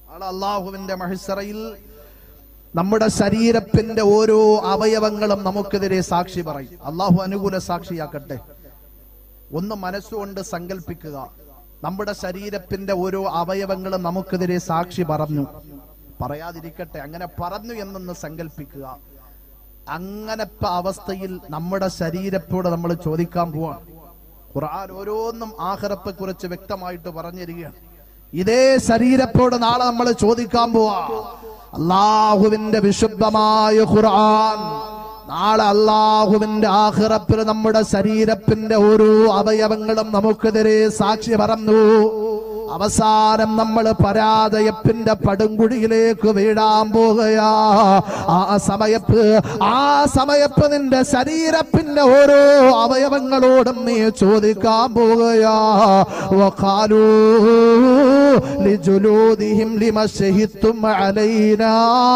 നാളെ അള്ളാഹുവിന്റെ മഹിസറയിൽ നമ്മുടെ ശരീരത്തിന്റെ ഓരോ അവയവങ്ങളും നമുക്കെതിരെ സാക്ഷി പറയും അള്ളാഹു അനുകൂല സാക്ഷിയാക്കട്ടെ ഒന്ന് മനസ്സുകൊണ്ട് സങ്കല്പിക്കുക നമ്മുടെ ശരീരത്തിന്റെ ഓരോ അവയവങ്ങളും നമുക്കെതിരെ സാക്ഷി പറഞ്ഞു പറയാതിരിക്കട്ടെ അങ്ങനെ പറഞ്ഞു എന്നൊന്ന് സങ്കല്പിക്കുക അങ്ങനത്തെ അവസ്ഥയിൽ നമ്മുടെ ശരീരത്തോട് നമ്മൾ ചോദിക്കാൻ പോവാണ് ഖുർആൻ ഓരോന്നും ആഹ്റത്തെ കുറിച്ച് വ്യക്തമായിട്ട് പറഞ്ഞിരിക്കുകയാണ് ഇതേ ശരീരത്തോട് നാളെ നമ്മൾ ചോദിക്കാൻ പോവാ അള്ളാഹുവിന്റെ വിശുദ്ധമായ ഖുർആൻ നാളെ അള്ളാഹുവിന്റെ ആഹ്റപ്പിൽ നമ്മുടെ ശരീരത്തിന്റെ ഓരോ അവയവങ്ങളും നമുക്കെതിരെ സാക്ഷി പറഞ്ഞു അവസാനം നമ്മൾ പരാജയത്തിന്റെ പടുംകുഴിയിലേക്ക് വീഴാൻ പോകുകയാ ആ സമയത്ത് ആ സമയത്ത് നിന്റെ ശരീരത്തിന്റെ ഓരോ അവയവങ്ങളോടും നീ ചോദിക്കാൻ പോകുകയാ വഖാലൂ ലിജുലൂദിഹിം ലിമ ശഹിത്തും അലൈനാ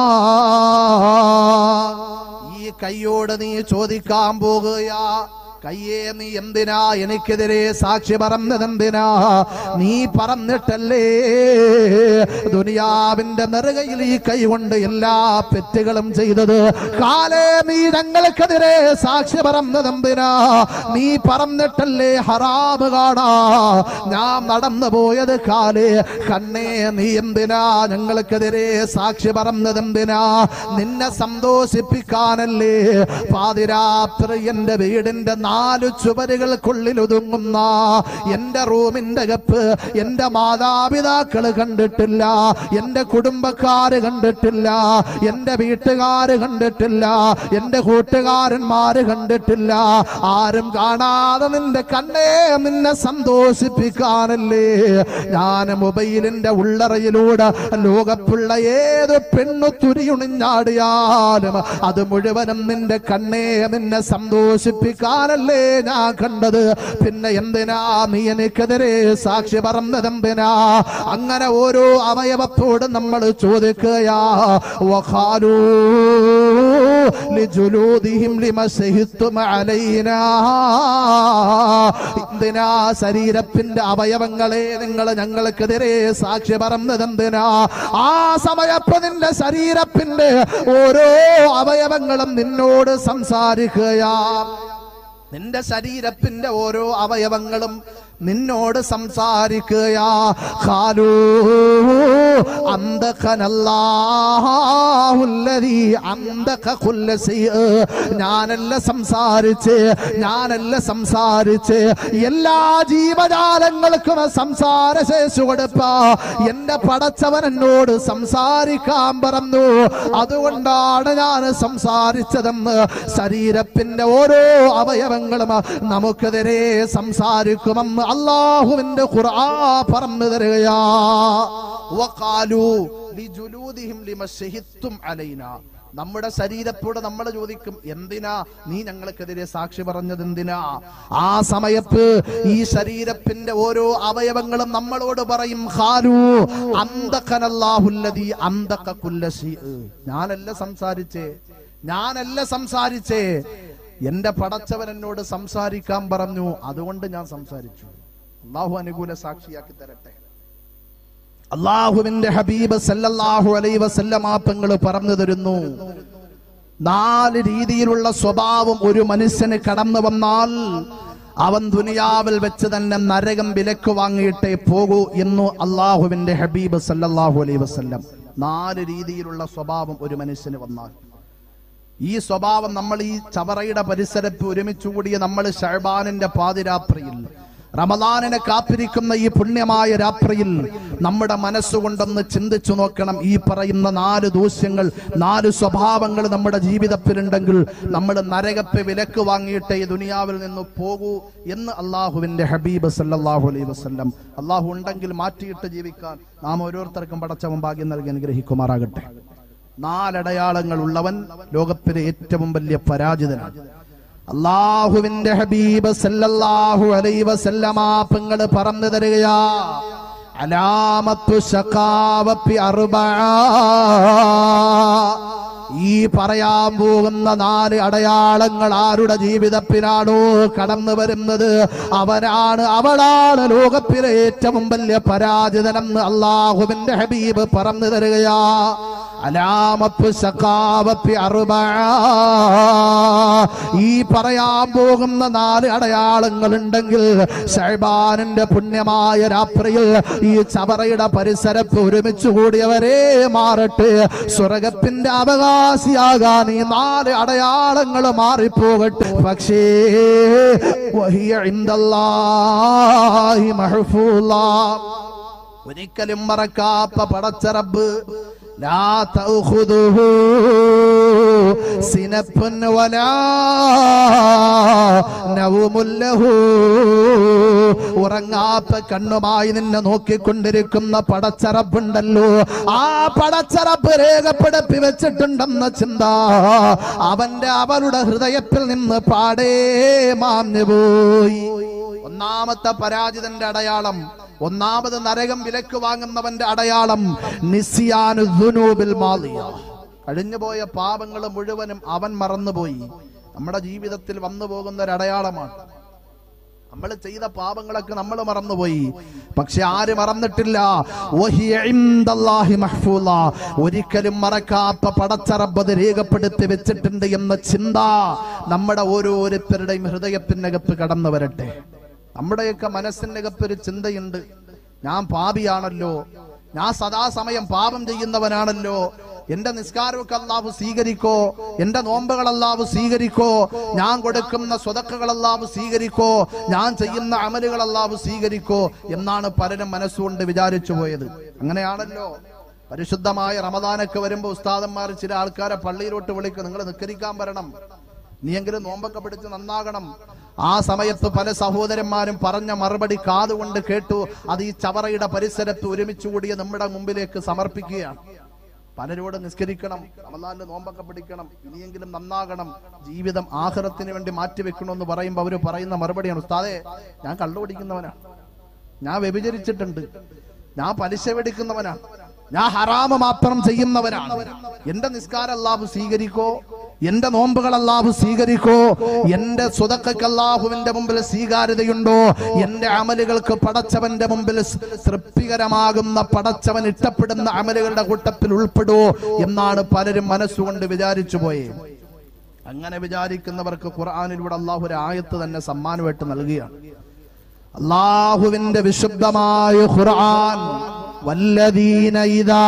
ഈ കൈയോട് നീ ചോദിക്കാൻ പോകുകയാ കയ്യേ നീ എന്തിനാ എനിക്കെതിരെ സാക്ഷി പറഞ്ഞതെന്തിനാ നീ പറഞ്ഞിട്ടല്ലേ ദുനിയാവിന്റെ നെറുകയിൽ ഈ കൈ കൊണ്ട് എല്ലാ പെറ്റുകളും ചെയ്തത് കാലേ നീ ഞങ്ങൾക്കെതിരെ സാക്ഷി പറഞ്ഞതെന്തിനാ നീ പറഞ്ഞിട്ടല്ലേ ഹറാമ് കാണാ ഞാൻ നടന്നു പോയത് കാലേ കണ്ണേ നീ എന്തിനാ ഞങ്ങൾക്കെതിരെ സാക്ഷി പറഞ്ഞതെന്തിനാ നിന്നെ സന്തോഷിപ്പിക്കാനല്ലേ പാതിരാത്രി എന്റെ വീടിന്റെ നാല് ചുവരുകൾക്കുള്ളിൽ ഒതുങ്ങുന്ന എന്റെ റൂമിന്റെ കപ്പ് എന്റെ മാതാപിതാക്കള് കണ്ടിട്ടില്ല എന്റെ കുടുംബക്കാര് കണ്ടിട്ടില്ല എന്റെ വീട്ടുകാര് കണ്ടിട്ടില്ല എന്റെ കൂട്ടുകാരന്മാര് കണ്ടിട്ടില്ല ആരും കാണാതെ നിന്റെ കണ്ണേ നിന്നെ സന്തോഷിപ്പിക്കാനല്ലേ ഞാൻ മൊബൈലിന്റെ ഉള്ളറയിലൂടെ ലോകത്തുള്ള ഏത് പെണ്ണു തുരിയുണിഞ്ഞാടിയാലും അത് മുഴുവനും നിന്റെ കണ്ണേ നിന്നെ സന്തോഷിപ്പിക്കാനല്ലേ ഞാൻ കണ്ടത് പിന്നെ എന്തിനാ നീ എനിക്കെതിരെ സാക്ഷി പറഞ്ഞതെന്തിനാ അങ്ങനെ ഓരോ അവയവത്തോട് നമ്മൾ ചോദിക്കുകയാ വഖാലൂ ലിജുലൂദിഹിം ലിമ ശഹിത്തും അലൈനാ എന്തിനാ ശരീരത്തിന്റെ അവയവങ്ങളെ നിങ്ങൾ ഞങ്ങൾക്കെതിരെ സാക്ഷി പറഞ്ഞതെന്തിനാ ആ സമയത്ത് നിന്റെ ശരീരത്തിന്റെ ഓരോ അവയവങ്ങളും നിന്നോട് സംസാരിക്കുകയാ നിന്റെ ശരീരത്തിന്റെ ഓരോ അവയവങ്ങളും നിന്നോട് സംസാരിക്കുകയാ ഖാലൂ അന്തഖനല്ലാഹുല്ലദീ അന്തഖ കുല്ല ശൈഅ ഞാനല്ല സംസാരിച്ച് ഞാനല്ല സംസാരിച്ച് എല്ലാ ജീവജാലങ്ങൾക്കും സംസാര ശേഷി കൊടുപ്പ എന്റെ പടച്ചവൻ എന്നോട് സംസാരിക്കാൻ പറഞ്ഞു അതുകൊണ്ടാണ് ഞാൻ സംസാരിച്ചതെന്ന് ശരീരത്തിന്റെ ഓരോ അവയവങ്ങളും നമുക്കെതിരെ സംസാരിക്കുമെന്ന് അള്ളാഹുവിന്റെ ഖുർആ പറഞ്ഞു തരികയാ വഖാലു ലിജുലൂദിഹിം ലിമ ശഹിത്തും അലൈനാ നമ്മുടെ ശരീരത്തോട് നമ്മൾ ചോദിക്കും എന്തിനാ നീ ഞങ്ങൾക്കെതിരെ സാക്ഷി പറഞ്ഞത് എന്തിനാ ആ സമയത്ത് ഈ ശരീരത്തിന്റെ ഓരോ അവയവങ്ങളും നമ്മളോട് പറയും ഖാലു അന്തഖനല്ലാഹുല്ലദീ അന്തഖ കുല്ല ശൈഅ ഞാനല്ല സംസാരിച്ചേ ഞാനല്ല സംസാരിച്ചേ എന്റെ പടച്ചവൻ എന്നോട് സംസാരിക്കാൻ പറഞ്ഞു അതുകൊണ്ട് ഞാൻ സംസാരിച്ചു അള്ളാഹു അനുകൂല സാക്ഷിയാക്കി തരട്ടെ അള്ളാഹുവിന്റെ ഹബീബ് സല്ലല്ലാഹു അലൈ വസല്ലമാപ്പങ്ങൾ പറഞ്ഞു തരുന്നു നാല് രീതിയിലുള്ള സ്വഭാവം ഒരു മനുഷ്യന് കടന്നു വന്നാൽ അവൻ ദുനിയാവിൽ വെച്ച് തന്നെ നരകം വിലക്ക് വാങ്ങിയിട്ടേ പോകൂ എന്നു അള്ളാഹുവിന്റെ ഹബീബ് സല്ലല്ലാഹു അലൈ വസല്ലം നാല് രീതിയിലുള്ള സ്വഭാവം ഒരു മനുഷ്യന് വന്നാൽ ഈ സ്വഭാവം നമ്മൾ ഈ ചവറയുടെ പരിസരത്ത് ഒരുമിച്ച് കൂടിയ നമ്മൾ ഷഹബാനിന്റെ പാതിരാത്രിയിൽ റമദാനിനെ കാത്തിരിക്കുന്ന ഈ പുണ്യമായ രാത്രിയിൽ നമ്മുടെ മനസ്സുകൊണ്ടൊന്ന് ചിന്തിച്ചു നോക്കണം ഈ പറയുന്ന നാല് ദൂഷ്യങ്ങൾ നാല് സ്വഭാവങ്ങൾ നമ്മുടെ ജീവിതത്തിലുണ്ടെങ്കിൽ നമ്മൾ നരകത്തെ വിലക്ക് വാങ്ങിയിട്ട് ഈ ദുനിയാവിൽ നിന്ന് പോകൂ എന്ന് അള്ളാഹുവിന്റെ ഹബീബ് സല്ലല്ലാഹു അലൈഹി വസല്ലം അള്ളാഹു ഉണ്ടെങ്കിൽ മാറ്റിയിട്ട് ജീവിക്കാൻ നാം ഓരോരുത്തർക്കും പടച്ചവൻ ഭാഗ്യം നൽകി അനുഗ്രഹിക്കുമാറാകട്ടെ നാലടയാളങ്ങൾ ഉള്ളവൻ ലോകത്തിലെ ഏറ്റവും വലിയ പരാജിതനാണ് അള്ളാഹുവിന്റെ ഹബീബ് സല്ലല്ലാഹു അലൈഹി വസല്ലമ പെങ്ങള് പറഞ്ഞു തരികയാ അലാമത്തു ശഖാവത്തി അർബഅ ഈ പറയാൻ പോകുന്ന നാല് അടയാളങ്ങൾ ആരുടെ ജീവിതത്തിലാണോ കടന്നു വരുന്നത് അവരാണ് അവളാണ് ലോകത്തിലെ ഏറ്റവും വലിയ പരാജിതനെന്ന് അള്ളാഹുവിന്റെ ഹബീബ് പറഞ്ഞു തരികയാ അലാമപ്പ് സക്കാവപ്പി അറുബ ഈ പറയാൻ പോകുന്ന നാല് അടയാളങ്ങൾ ഉണ്ടെങ്കിൽ ഷൈബാനിന്റെ പുണ്യമായ രാത്രിയിൽ ഈ ചവറയുടെ പരിസരത്ത് ഒരുമിച്ച് കൂടിയവരെ മാറട്ടെ സ്വർഗത്തിന്റെ അവകാശിയാകാൻ ഈ നാല് അടയാളങ്ങൾ മാറിപ്പോകട്ടെ പക്ഷേ വഹിയ ഇന്ദല്ലാഹി മഹ്ഫൂള ഒരിക്കലും മറക്കാത്ത പടച്ചറബ് ലാ തൗഖുദുഹു സിനപ്പുൻ വലാ നൗമുൻ ലഹു ഉറങ്ങാത്ത കണ്ണുമായി നിന്നെ നോക്കിക്കൊണ്ടിരിക്കുന്ന പടച്ചറബുണ്ടല്ലോ ആ പടച്ചറബ് രേഖപ്പെടുത്തി വെച്ചിട്ടുണ്ടെന്ന ചിന്ത അവന്റെ അവളുടെ ഹൃദയത്തിൽ നിന്ന് പാടേ മാഞ്ഞു പോയി ഒന്നാമത്തെ പരാജിതന്റെ അടയാളം ഒന്നാമത് നരകം വിലക്ക് വാങ്ങുന്നവന്റെ അടയാളം നിസിയാനു ദുനൂബിൽ മാലിയ കഴിഞ്ഞുപോയ പാപങ്ങൾ മുഴുവനും അവൻ മറന്നുപോയി നമ്മുടെ ജീവിതത്തിൽ വന്നു പോകുന്ന ഒരു അടയാളമാണ് നമ്മൾ ചെയ്ത പാപങ്ങളൊക്കെ നമ്മൾ മറന്നുപോയി പക്ഷെ ആര് മറന്നിട്ടില്ല വഹിയ ഇൻദല്ലാഹി മഹ്ഫൂള. ഒരിക്കലും മറക്കാത്ത പടച്ചറബത് രേഖപ്പെടുത്തി വെച്ചിട്ടുണ്ട് എന്ന ചിന്ത നമ്മുടെ ഓരോരുത്തരുടെയും ഹൃദയത്തിനകത്ത് കടന്നു വരട്ടെ നമ്മുടെയൊക്കെ മനസ്സിനകത്ത് ഒരു ചിന്തയുണ്ട് ഞാൻ പാപിയാണല്ലോ ഞാൻ സദാസമയം പാപം ചെയ്യുന്നവനാണല്ലോ എന്റെ നിസ്കാരമൊക്കെ അല്ലാഹു സ്വീകരിക്കോ എന്റെ നോമ്പുകൾ അല്ലാഹു സ്വീകരിക്കോ ഞാൻ കൊടുക്കുന്ന സ്വതക്കകൾ അല്ലാഹു സ്വീകരിക്കോ ഞാൻ ചെയ്യുന്ന അമലുകൾ അല്ലാഹു സ്വീകരിക്കോ എന്നാണ് പലരും മനസ്സുകൊണ്ട് വിചാരിച്ചു പോയത് അങ്ങനെയാണല്ലോ പരിശുദ്ധമായ റമദാനൊക്കെ വരുമ്പോ ഉസ്താദന്മാർ ചില ആൾക്കാരെ പള്ളിയിലോട്ട് വിളിക്കും നിങ്ങൾ നിസ്കരിക്കാൻ വരണം നീയെങ്കിലും നോമ്പൊക്കെ പിടിച്ച് നന്നാകണം ആ സമയത്ത് പല സഹോദരന്മാരും പറഞ്ഞ മറുപടി കാതുകൊണ്ട് കേട്ടു അത് ഈ ചവറയുടെ പരിസരത്ത് ഒരുമിച്ച് കൂടിയ നമ്മുടെ മുമ്പിലേക്ക് സമർപ്പിക്കുകയാണ് പലരോട് നിസ്കരിക്കണം റമദാനിൽ നോമ്പൊക്കെ പിടിക്കണം ഇനിയെങ്കിലും നന്നാകണം ജീവിതം ആഹ്റത്തിന് വേണ്ടി മാറ്റിവെക്കണമെന്ന് പറയുമ്പോൾ അവര് പറയുന്ന മറുപടിയാണ് ഉസ്താദെ ഞാൻ കള്ളുപിടിക്കുന്നവനാണ് ഞാൻ വ്യഭിചരിച്ചിട്ടുണ്ട് ഞാൻ പലിശ വെടിക്കുന്നവനാണ് ഞാൻ ഹറാമ് മാത്രം ചെയ്യുന്നവനാണ് എന്റെ നിസ്കാരം അല്ലാഹു സ്വീകരിക്കോ എന്റെ നോമ്പുകൾ അല്ലാഹു സ്വീകരിക്കോ എന്റെ സ്വതക്കൾക്ക് അല്ലാഹുവിന്റെ മുമ്പിൽ സ്വീകാര്യതയുണ്ടോ എന്റെ അമലുകൾക്ക് പടച്ചവന്റെ മുമ്പിൽ സ് തൃപ്തികരമാകുന്ന പടച്ചവൻ ഇഷ്ടപ്പെടുന്ന അമലുകളുടെ കൂട്ടത്തിൽ ഉൾപ്പെടുവോ എന്നാണ് പലരും മനസ്സുകൊണ്ട് വിചാരിച്ചു പോയേ അങ്ങനെ വിചാരിക്കുന്നവർക്ക് ഖുർആാനിലൂടെ അള്ളാഹു ഒരു ആയത്ത് തന്നെ സമ്മാനമായിട്ട് നൽകുകയാണ് അള്ളാഹുവിന്റെ വിശുദ്ധമായ ഖുർആൻ വല്ലദീന ഇദാ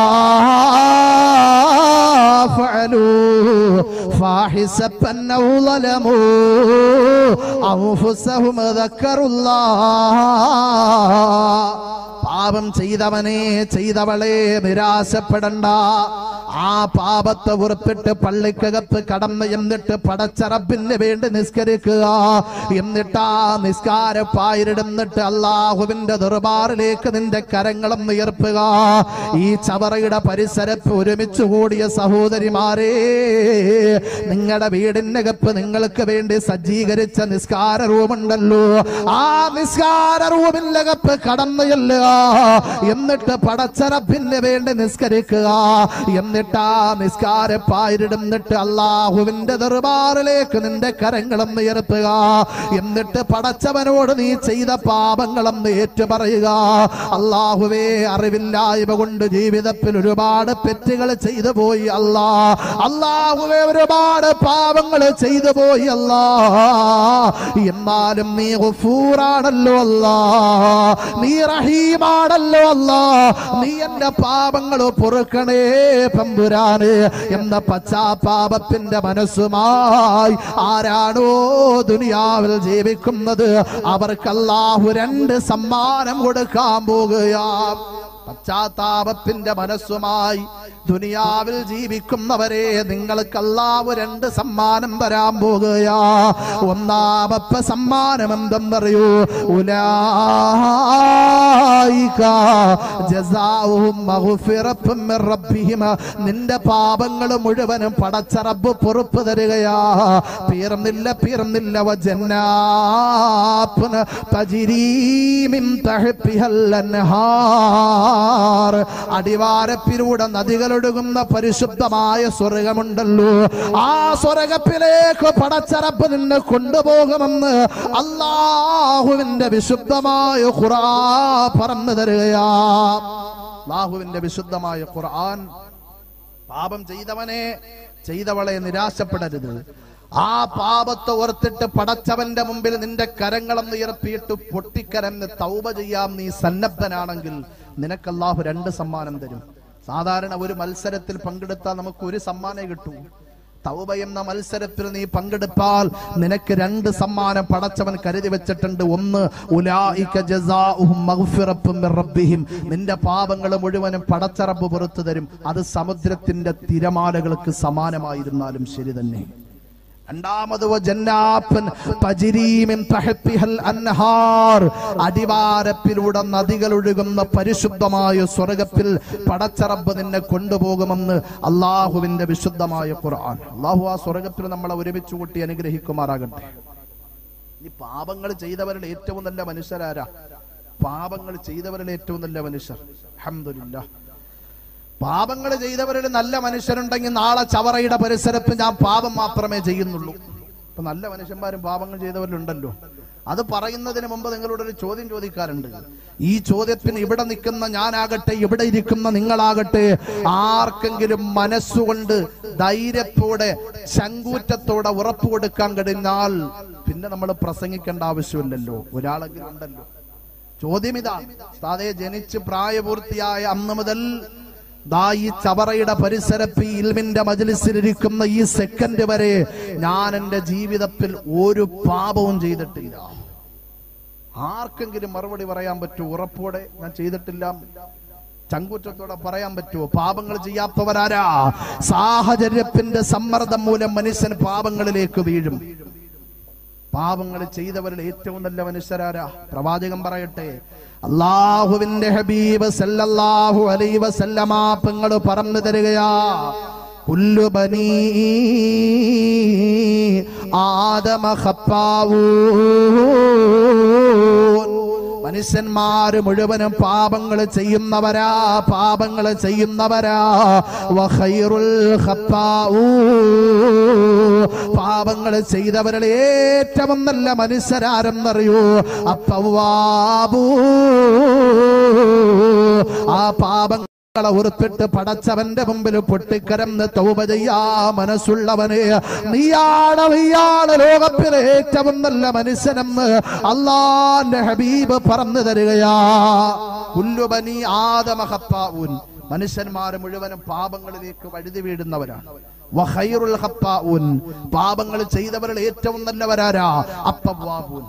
فعلوا فاحسة أو ظلموا أنفسهم ذكروا الله പാപം ചെയ്തവനെ ചെയ്തവളെ നിരാശപ്പെടണ്ട ആ പാപത്തെ ഉറപ്പിട്ട് പള്ളിക്കകത്ത് കടന്ന് എന്നിട്ട് പടച്ചറപ്പിന് വേണ്ടി നിസ്കരിക്കുക എന്നിട്ട് ആ നിസ്കാരപ്പായിരിടുന്നിട്ട് അള്ളാഹുവിന്റെ ദർബാറിലേക്ക് നിന്റെ കരങ്ങളും ഉയർത്തുക ഈ ചവറയുടെ പരിസരത്ത് ഒരുമിച്ച് കൂടിയ സഹോദരിമാരെ നിങ്ങളുടെ വീടിനകത്ത് നിങ്ങൾക്ക് വേണ്ടി സജ്ജീകരിച്ച നിസ്കാര റൂമുണ്ടല്ലോ ആ നിസ്കാര റൂമിനകത്ത് കടന്നു ചെല്ലുക എന്നിട്ട് പടച്ചറപ്പിന് വേണ്ടി നിസ്കരിക്കുക എന്നിട്ട് ആ നിസ്കാരപ്പായിരിടുന്നിട്ട് അള്ളാഹുവിന്റെ ദർബാറിലേക്ക് നിന്റെ കരങ്ങളും ഉയർത്തുക എന്നിട്ട് പടച്ചവനോട് നീ ചെയ്ത പാപങ്ങളും ഏറ്റുപറയുക അള്ളാഹുവേ അറിവില്ലായ്മ കൊണ്ട് ജീവിതത്തിൽ ഒരുപാട് തെറ്റുകൾ ചെയ്തു പോയി അല്ലാ അള്ളാഹുവേ ഒരുപാട് പാപങ്ങൾ ചെയ്തു പോയി അല്ലാ എന്നാലും നീ ഗഫൂറാണല്ലോ അല്ലാ നീ റഹീമാണല്ലോ അല്ലാ നീ എന്റെ പാപങ്ങൾ പൊറുക്കണേ പമ്പുരാന് എന്ന പശ്ചാത്താപത്തിന്റെ മനസ്സുമായി ആരാണോ ദുനിയാവിൽ ജീവിക്കുന്നത് അവർക്ക് അല്ലാഹു രണ്ട് സമ്മാനം കൊടുക്കാൻ പോകുകയാം പശ്ചാത്താപത്തിന്റെ മനസ്സുമായി ദുനിയാവിൽ ജീവിക്കുന്നവരെ നിങ്ങൾക്ക് അല്ലാഹു രണ്ട് സമ്മാനം വരാൻ പോകുകയാ ഒന്നാമത്തെ സമ്മാനം എന്തെന്നറിയൂ ഉലായിക ജസാഉഹും മഗ്ഫിറത്തും മിർ റബ്ബിഹിം നിന്റെ പാപങ്ങൾ മുഴുവനും പടച്ചറബ് പൊറുപ്പ് തരികയാ തീർന്നില്ല തീർന്നില്ല വജന്നാത്തുൻ തജ്രീ മിൻ തഹ്തിഹൽ അൻഹാർ അടിവാരപ്പിലൂടെ നദികൾ നദികളൊഴുകുന്ന പരിശുദ്ധമായ സ്വർഗമുണ്ടല്ലോ ആ സ്വർഗത്തിലേക്ക് പടച്ചറപ്പ് നിന്നെ കൊണ്ടുപോകുമെന്ന് അള്ളാഹുവിന്റെ വിശുദ്ധമായ ഖുറാ പറഞ്ഞു തരികയാ അള്ളാഹുവിന്റെ വിശുദ്ധമായ ഖുർആൻ പാപം ചെയ്തവനെ ചെയ്തവളെ നിരാശപ്പെടരുത് ആ പാപത്തെ ഓർത്തിട്ട് പടച്ചവന്റെ മുമ്പിൽ നിന്റെ കരങ്ങളെന്ന് ഉയർത്തിയിട്ട് പൊട്ടിക്കരന്ന് തൗബ ചെയ്യാം നീ സന്നദ്ധനാണെങ്കിൽ നിനക്ക് അല്ലാഹു രണ്ട് സമ്മാനം തരും സാധാരണ ഒരു മത്സരത്തിൽ പങ്കെടുത്താൽ നമുക്ക് ഒരു സമ്മാനമേ കിട്ടൂ തൗബ എന്ന മത്സരത്തിൽ നീ പങ്കെടുത്താൽ നിനക്ക് രണ്ട് സമ്മാനം പടച്ചവൻ കരുതി വെച്ചിട്ടുണ്ട് ഒന്ന് ഉലായിക ജസാഉഹും മഗ്ഫിറത്തും മിർ റബ്ബിഹിം നിന്റെ പാപങ്ങൾ മുഴുവനും പടച്ചറബ് പുറത്തു തരും അത് സമുദ്രത്തിന്റെ തിരമാലകൾക്ക് സമാനമായിരുന്നാലും ശരി തന്നെ രണ്ടാമത് വജന്നാപ്പൻ തജ്രീമിൻ തഹത്തിഹൽ അൻഹാർ അടിവാരത്തിലൂടെ നദികൾ ഒഴുകുന്ന പരിശുദ്ധമായ സ്വർഗത്തിൽ പടച്ചറബ് നിന്നെ കൊണ്ടുപോകുമെന്ന് അള്ളാഹുവിന്റെ വിശുദ്ധമായ ഖുർആൻ അള്ളാഹു ആ സ്വർഗത്തിൽ നമ്മളെ ഒരുമിച്ച് കൂട്ടി അനുഗ്രഹിക്കുമാറാകട്ടെ ഈ പാപങ്ങൾ ചെയ്തവരിൽ ഏറ്റവും നല്ല മനുഷ്യരാരാ പാപങ്ങൾ ചെയ്തവരിൽ ഏറ്റവും നല്ല മനുഷ്യർ അൽഹംദുലില്ലാ പാപങ്ങൾ ചെയ്തവരിൽ നല്ല മനുഷ്യരുണ്ടെങ്കിൽ നാളെ ചവറയുടെ പരിസരത്ത് ഞാൻ പാപം മാത്രമേ ചെയ്യുന്നുള്ളൂ ഇപ്പൊ നല്ല മനുഷ്യന്മാരും പാപങ്ങൾ ചെയ്തവരിലുണ്ടല്ലോ അത് പറയുന്നതിന് മുമ്പ് നിങ്ങളോട് ഒരു ചോദ്യം ചോദിക്കാറുണ്ട് ഈ ചോദ്യത്തിന് ഇവിടെ നിൽക്കുന്ന ഞാനാകട്ടെ ഇവിടെ ഇരിക്കുന്ന നിങ്ങളാകട്ടെ ആർക്കെങ്കിലും മനസ്സുകൊണ്ട് ധൈര്യത്തോടെ ശങ്കൂറ്റത്തോടെ ഉറപ്പ് കൊടുക്കാൻ കഴിഞ്ഞാൽ പിന്നെ നമ്മൾ പ്രസംഗിക്കേണ്ട ആവശ്യമില്ലല്ലോ ഒരാളെങ്കിലും ഉണ്ടല്ലോ ചോദ്യം ഇതാ താതെ ജനിച്ച് പ്രായപൂർത്തിയായ അന്ന് മുതൽ ദാ ഈ ചവറയുടെ പരിസരത്ത് ഈ ഇൽമിന്റെ മജലിസിലിരിക്കുന്ന ഈ സെക്കൻഡ് വരെ ഞാൻ എന്റെ ജീവിതത്തിൽ ഒരു പാപവും ചെയ്തിട്ടില്ല ആർക്കെങ്കിലും മറുപടി പറയാൻ പറ്റൂ ഉറപ്പോടെ ഞാൻ ചെയ്തിട്ടില്ല ചങ്കൂറ്റത്തോടെ പറയാൻ പറ്റുമോ പാപങ്ങൾ ചെയ്യാത്തവരാരാ സാഹചര്യത്തിന്റെ സമ്മർദ്ദം മൂലം മനുഷ്യൻ പാപങ്ങളിലേക്ക് വീഴും പാപങ്ങൾ ചെയ്തവരിൽ ഏറ്റവും നല്ല മനുഷ്യരാരാ പ്രവാചകൻ പറയട്ടെ അള്ളാഹുവിന്റെ ഹബീബ് സല്ലല്ലാഹു അലൈഹി വസല്ലമ പെങ്ങൾ പറഞ്ഞു തരികയാ കുല്ലു ബനീ ആദമ ഖപ്പാവൂൻ മനുഷ്യന്മാര് മുഴുവനും പാപങ്ങൾ ചെയ്യുന്നവരാ പാപങ്ങൾ ചെയ്യുന്നവരാ വഖൈറുൽ ഖത്താഊ പാപങ്ങൾ ചെയ്തവരിൽ ഏറ്റവും നല്ല മനുഷ്യരാരെന്നറിയൂ അപ്പവാബൂ ആ പാപങ്ങൾ ങ്ങളെ ഉറുത്തിട്ട് പടച്ചവന്റെ മുമ്പിൽ പൊട്ടിക്കരന്ന് തൗബ ചെയ്യാ മനസ്സുള്ളവനെ നീയാണ് നീയാണ് ലോകത്തിലെ ഏറ്റവും നല്ല മനുഷ്യനെന്ന് അള്ളാന്റെ ഹബീബ് പറഞ്ഞു തരികയാ കുല്ലുബനി ആദമഹപ്പാവൂൻ മനുഷ്യന്മാർ മുഴുവനും പാപങ്ങളിലേക്ക് വഴുതി വീഴുന്നവരാണ് വഖൈറുൽ ഖത്താഊൻ പാപങ്ങൾ ചെയ്തവരിൽ ഏറ്റവും നല്ലവരാരാ അപ്പവാബൂൻ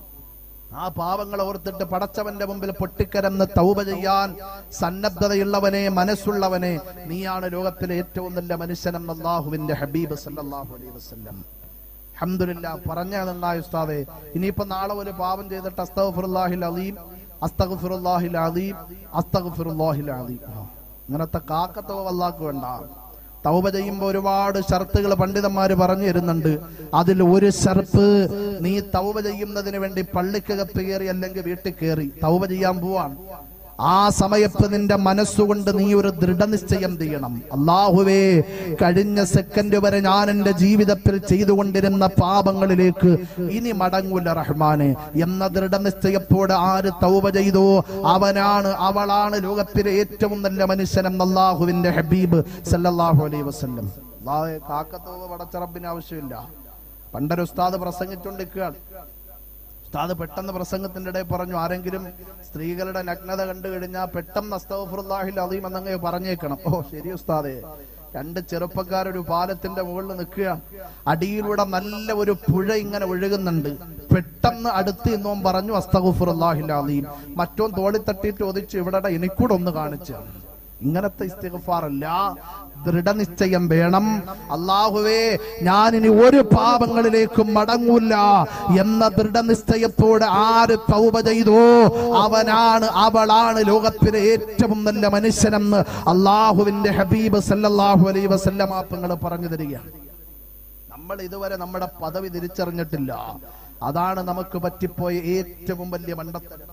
ആ പാവങ്ങളെ ഓർത്തിട്ട് പടച്ചവന്റെ മുമ്പിൽ പൊട്ടിക്കരന്ന് തൗബ ചെയ്യാൻ സന്നദ്ധതയുള്ളവനെ മനസ്സുള്ളവനെ നീയാണ് ലോകത്തിലെ ഏറ്റവും നല്ല മനുഷ്യനെന്ന് അള്ളാഹുവിന്റെ ഹബീബ് സല്ലല്ലാഹു അലൈഹി വസല്ലം അൽഹംദുലില്ലാ പറഞ്ഞ നന്നായി ഉസ്താദെ ഇനിയിപ്പോ നാളെ ഒരു പാപം ചെയ്തിട്ട് അസ്തഗ്ഫിറുല്ലാഹിൽ അലീം അസ്തഗ്ഫിറുല്ലാഹിൽ അലീം അസ്തഗ്ഫിറുല്ലാഹിൽ അലീം ആ, ഇങ്ങനത്തെ കാക്കത്തോ അല്ലാക്ക് വേണ്ട തൗബ ചെയ്യുമ്പോൾ ഒരുപാട് ഷർത്തുകൾ പണ്ഡിതന്മാര് പറഞ്ഞു തരുന്നുണ്ട് അതിൽ ഒരു ഷർത്ത് നീ തൗബ ചെയ്യുന്നതിന് വേണ്ടി പള്ളിക്കകത്ത് കയറി അല്ലെങ്കിൽ വീട്ടിൽ കയറി തൗബ ചെയ്യാൻ പോവാണ് ആ സമയത്ത് നിന്റെ മനസ്സുകൊണ്ട് നീ ഒരു ദൃഢനിശ്ചയം ചെയ്യണം അള്ളാഹുവേ കഴിഞ്ഞ സെക്കൻഡ് വരെ ഞാൻ എന്റെ ജീവിതത്തിൽ ചെയ്തുകൊണ്ടിരുന്ന പാപങ്ങളിലേക്ക് ഇനി മടങ്ങൂല റഹ്മാനെ എന്ന ദൃഢനിശ്ചയത്തോടെ ആര് തൗബ ചെയ്തോ അവനാണ് അവളാണ് ലോകത്തിലെ ഏറ്റവും നല്ല മനുഷ്യനെന്ന് അള്ളാഹുവിന്റെ ഹബീബ് സല്ലല്ലാഹു അലൈഹി വസല്ലം അള്ളാഹെ കാക്കത്തോവ് പടച്ചറബിന് ആവശ്യമില്ല പണ്ടൊരു ഉസ്താദ് പ്രസംഗിച്ചുകൊണ്ടിരിക്കുകയാണ് ഉസ്താദ് പെട്ടെന്ന് പ്രസംഗത്തിന്റെ ഇടയിൽ പറഞ്ഞു ആരെങ്കിലും സ്ത്രീകളുടെ നഗ്നത കണ്ടു കഴിഞ്ഞാൽ പെട്ടെന്ന് അസ്തഫുറുല്ലാഹിൽ അലീം എന്നങ്ങ് പറഞ്ഞേക്കണം ഓ ശരി ഉസ്താദേ രണ്ട് ചെറുപ്പക്കാരൊരു പാലത്തിന്റെ മുകളിൽ നിൽക്കുകയാണ് അടിയിലൂടെ നല്ല ഒരു പുഴ ഇങ്ങനെ ഒഴുകുന്നുണ്ട് പെട്ടെന്ന് അടുത്ത് ഇന്നോൻ പറഞ്ഞു അസ്തഫുറുല്ലാഹിൽ അലീം മറ്റോൻ തോളി തട്ടിയിട്ട് ഒതിച്ച് ഇവിടെ എനിക്കൂടെ ഒന്ന് കാണിച്ചു ഇങ്ങനത്തെ ഇസ്തിഗ്ഫാറല്ല ദൃഢനിശ്ചയം വേണം അള്ളാഹുവേ ഞാൻ ഇനി ഒരു പാപങ്ങളിലേക്കും മടങ്ങൂല എന്ന ദൃഢനിശ്ചയത്തോടെ ആര് തൗബ ചെയ്തോ അവനാണ് അവളാണ് ലോകത്തിലെ ഏറ്റവും നല്ല മനുഷ്യനെന്ന് അള്ളാഹുവിന്റെ ഹബീബ് സല്ലല്ലാഹു അലൈഹി വസല്ലമാപ്പങ്ങൾ പറഞ്ഞു തരികയാണ് നമ്മൾ ഇതുവരെ നമ്മുടെ പദവി തിരിച്ചറിഞ്ഞിട്ടില്ല അതാണ് നമുക്ക് പറ്റിപ്പോയ ഏറ്റവും വലിയ മണ്ടത്തരം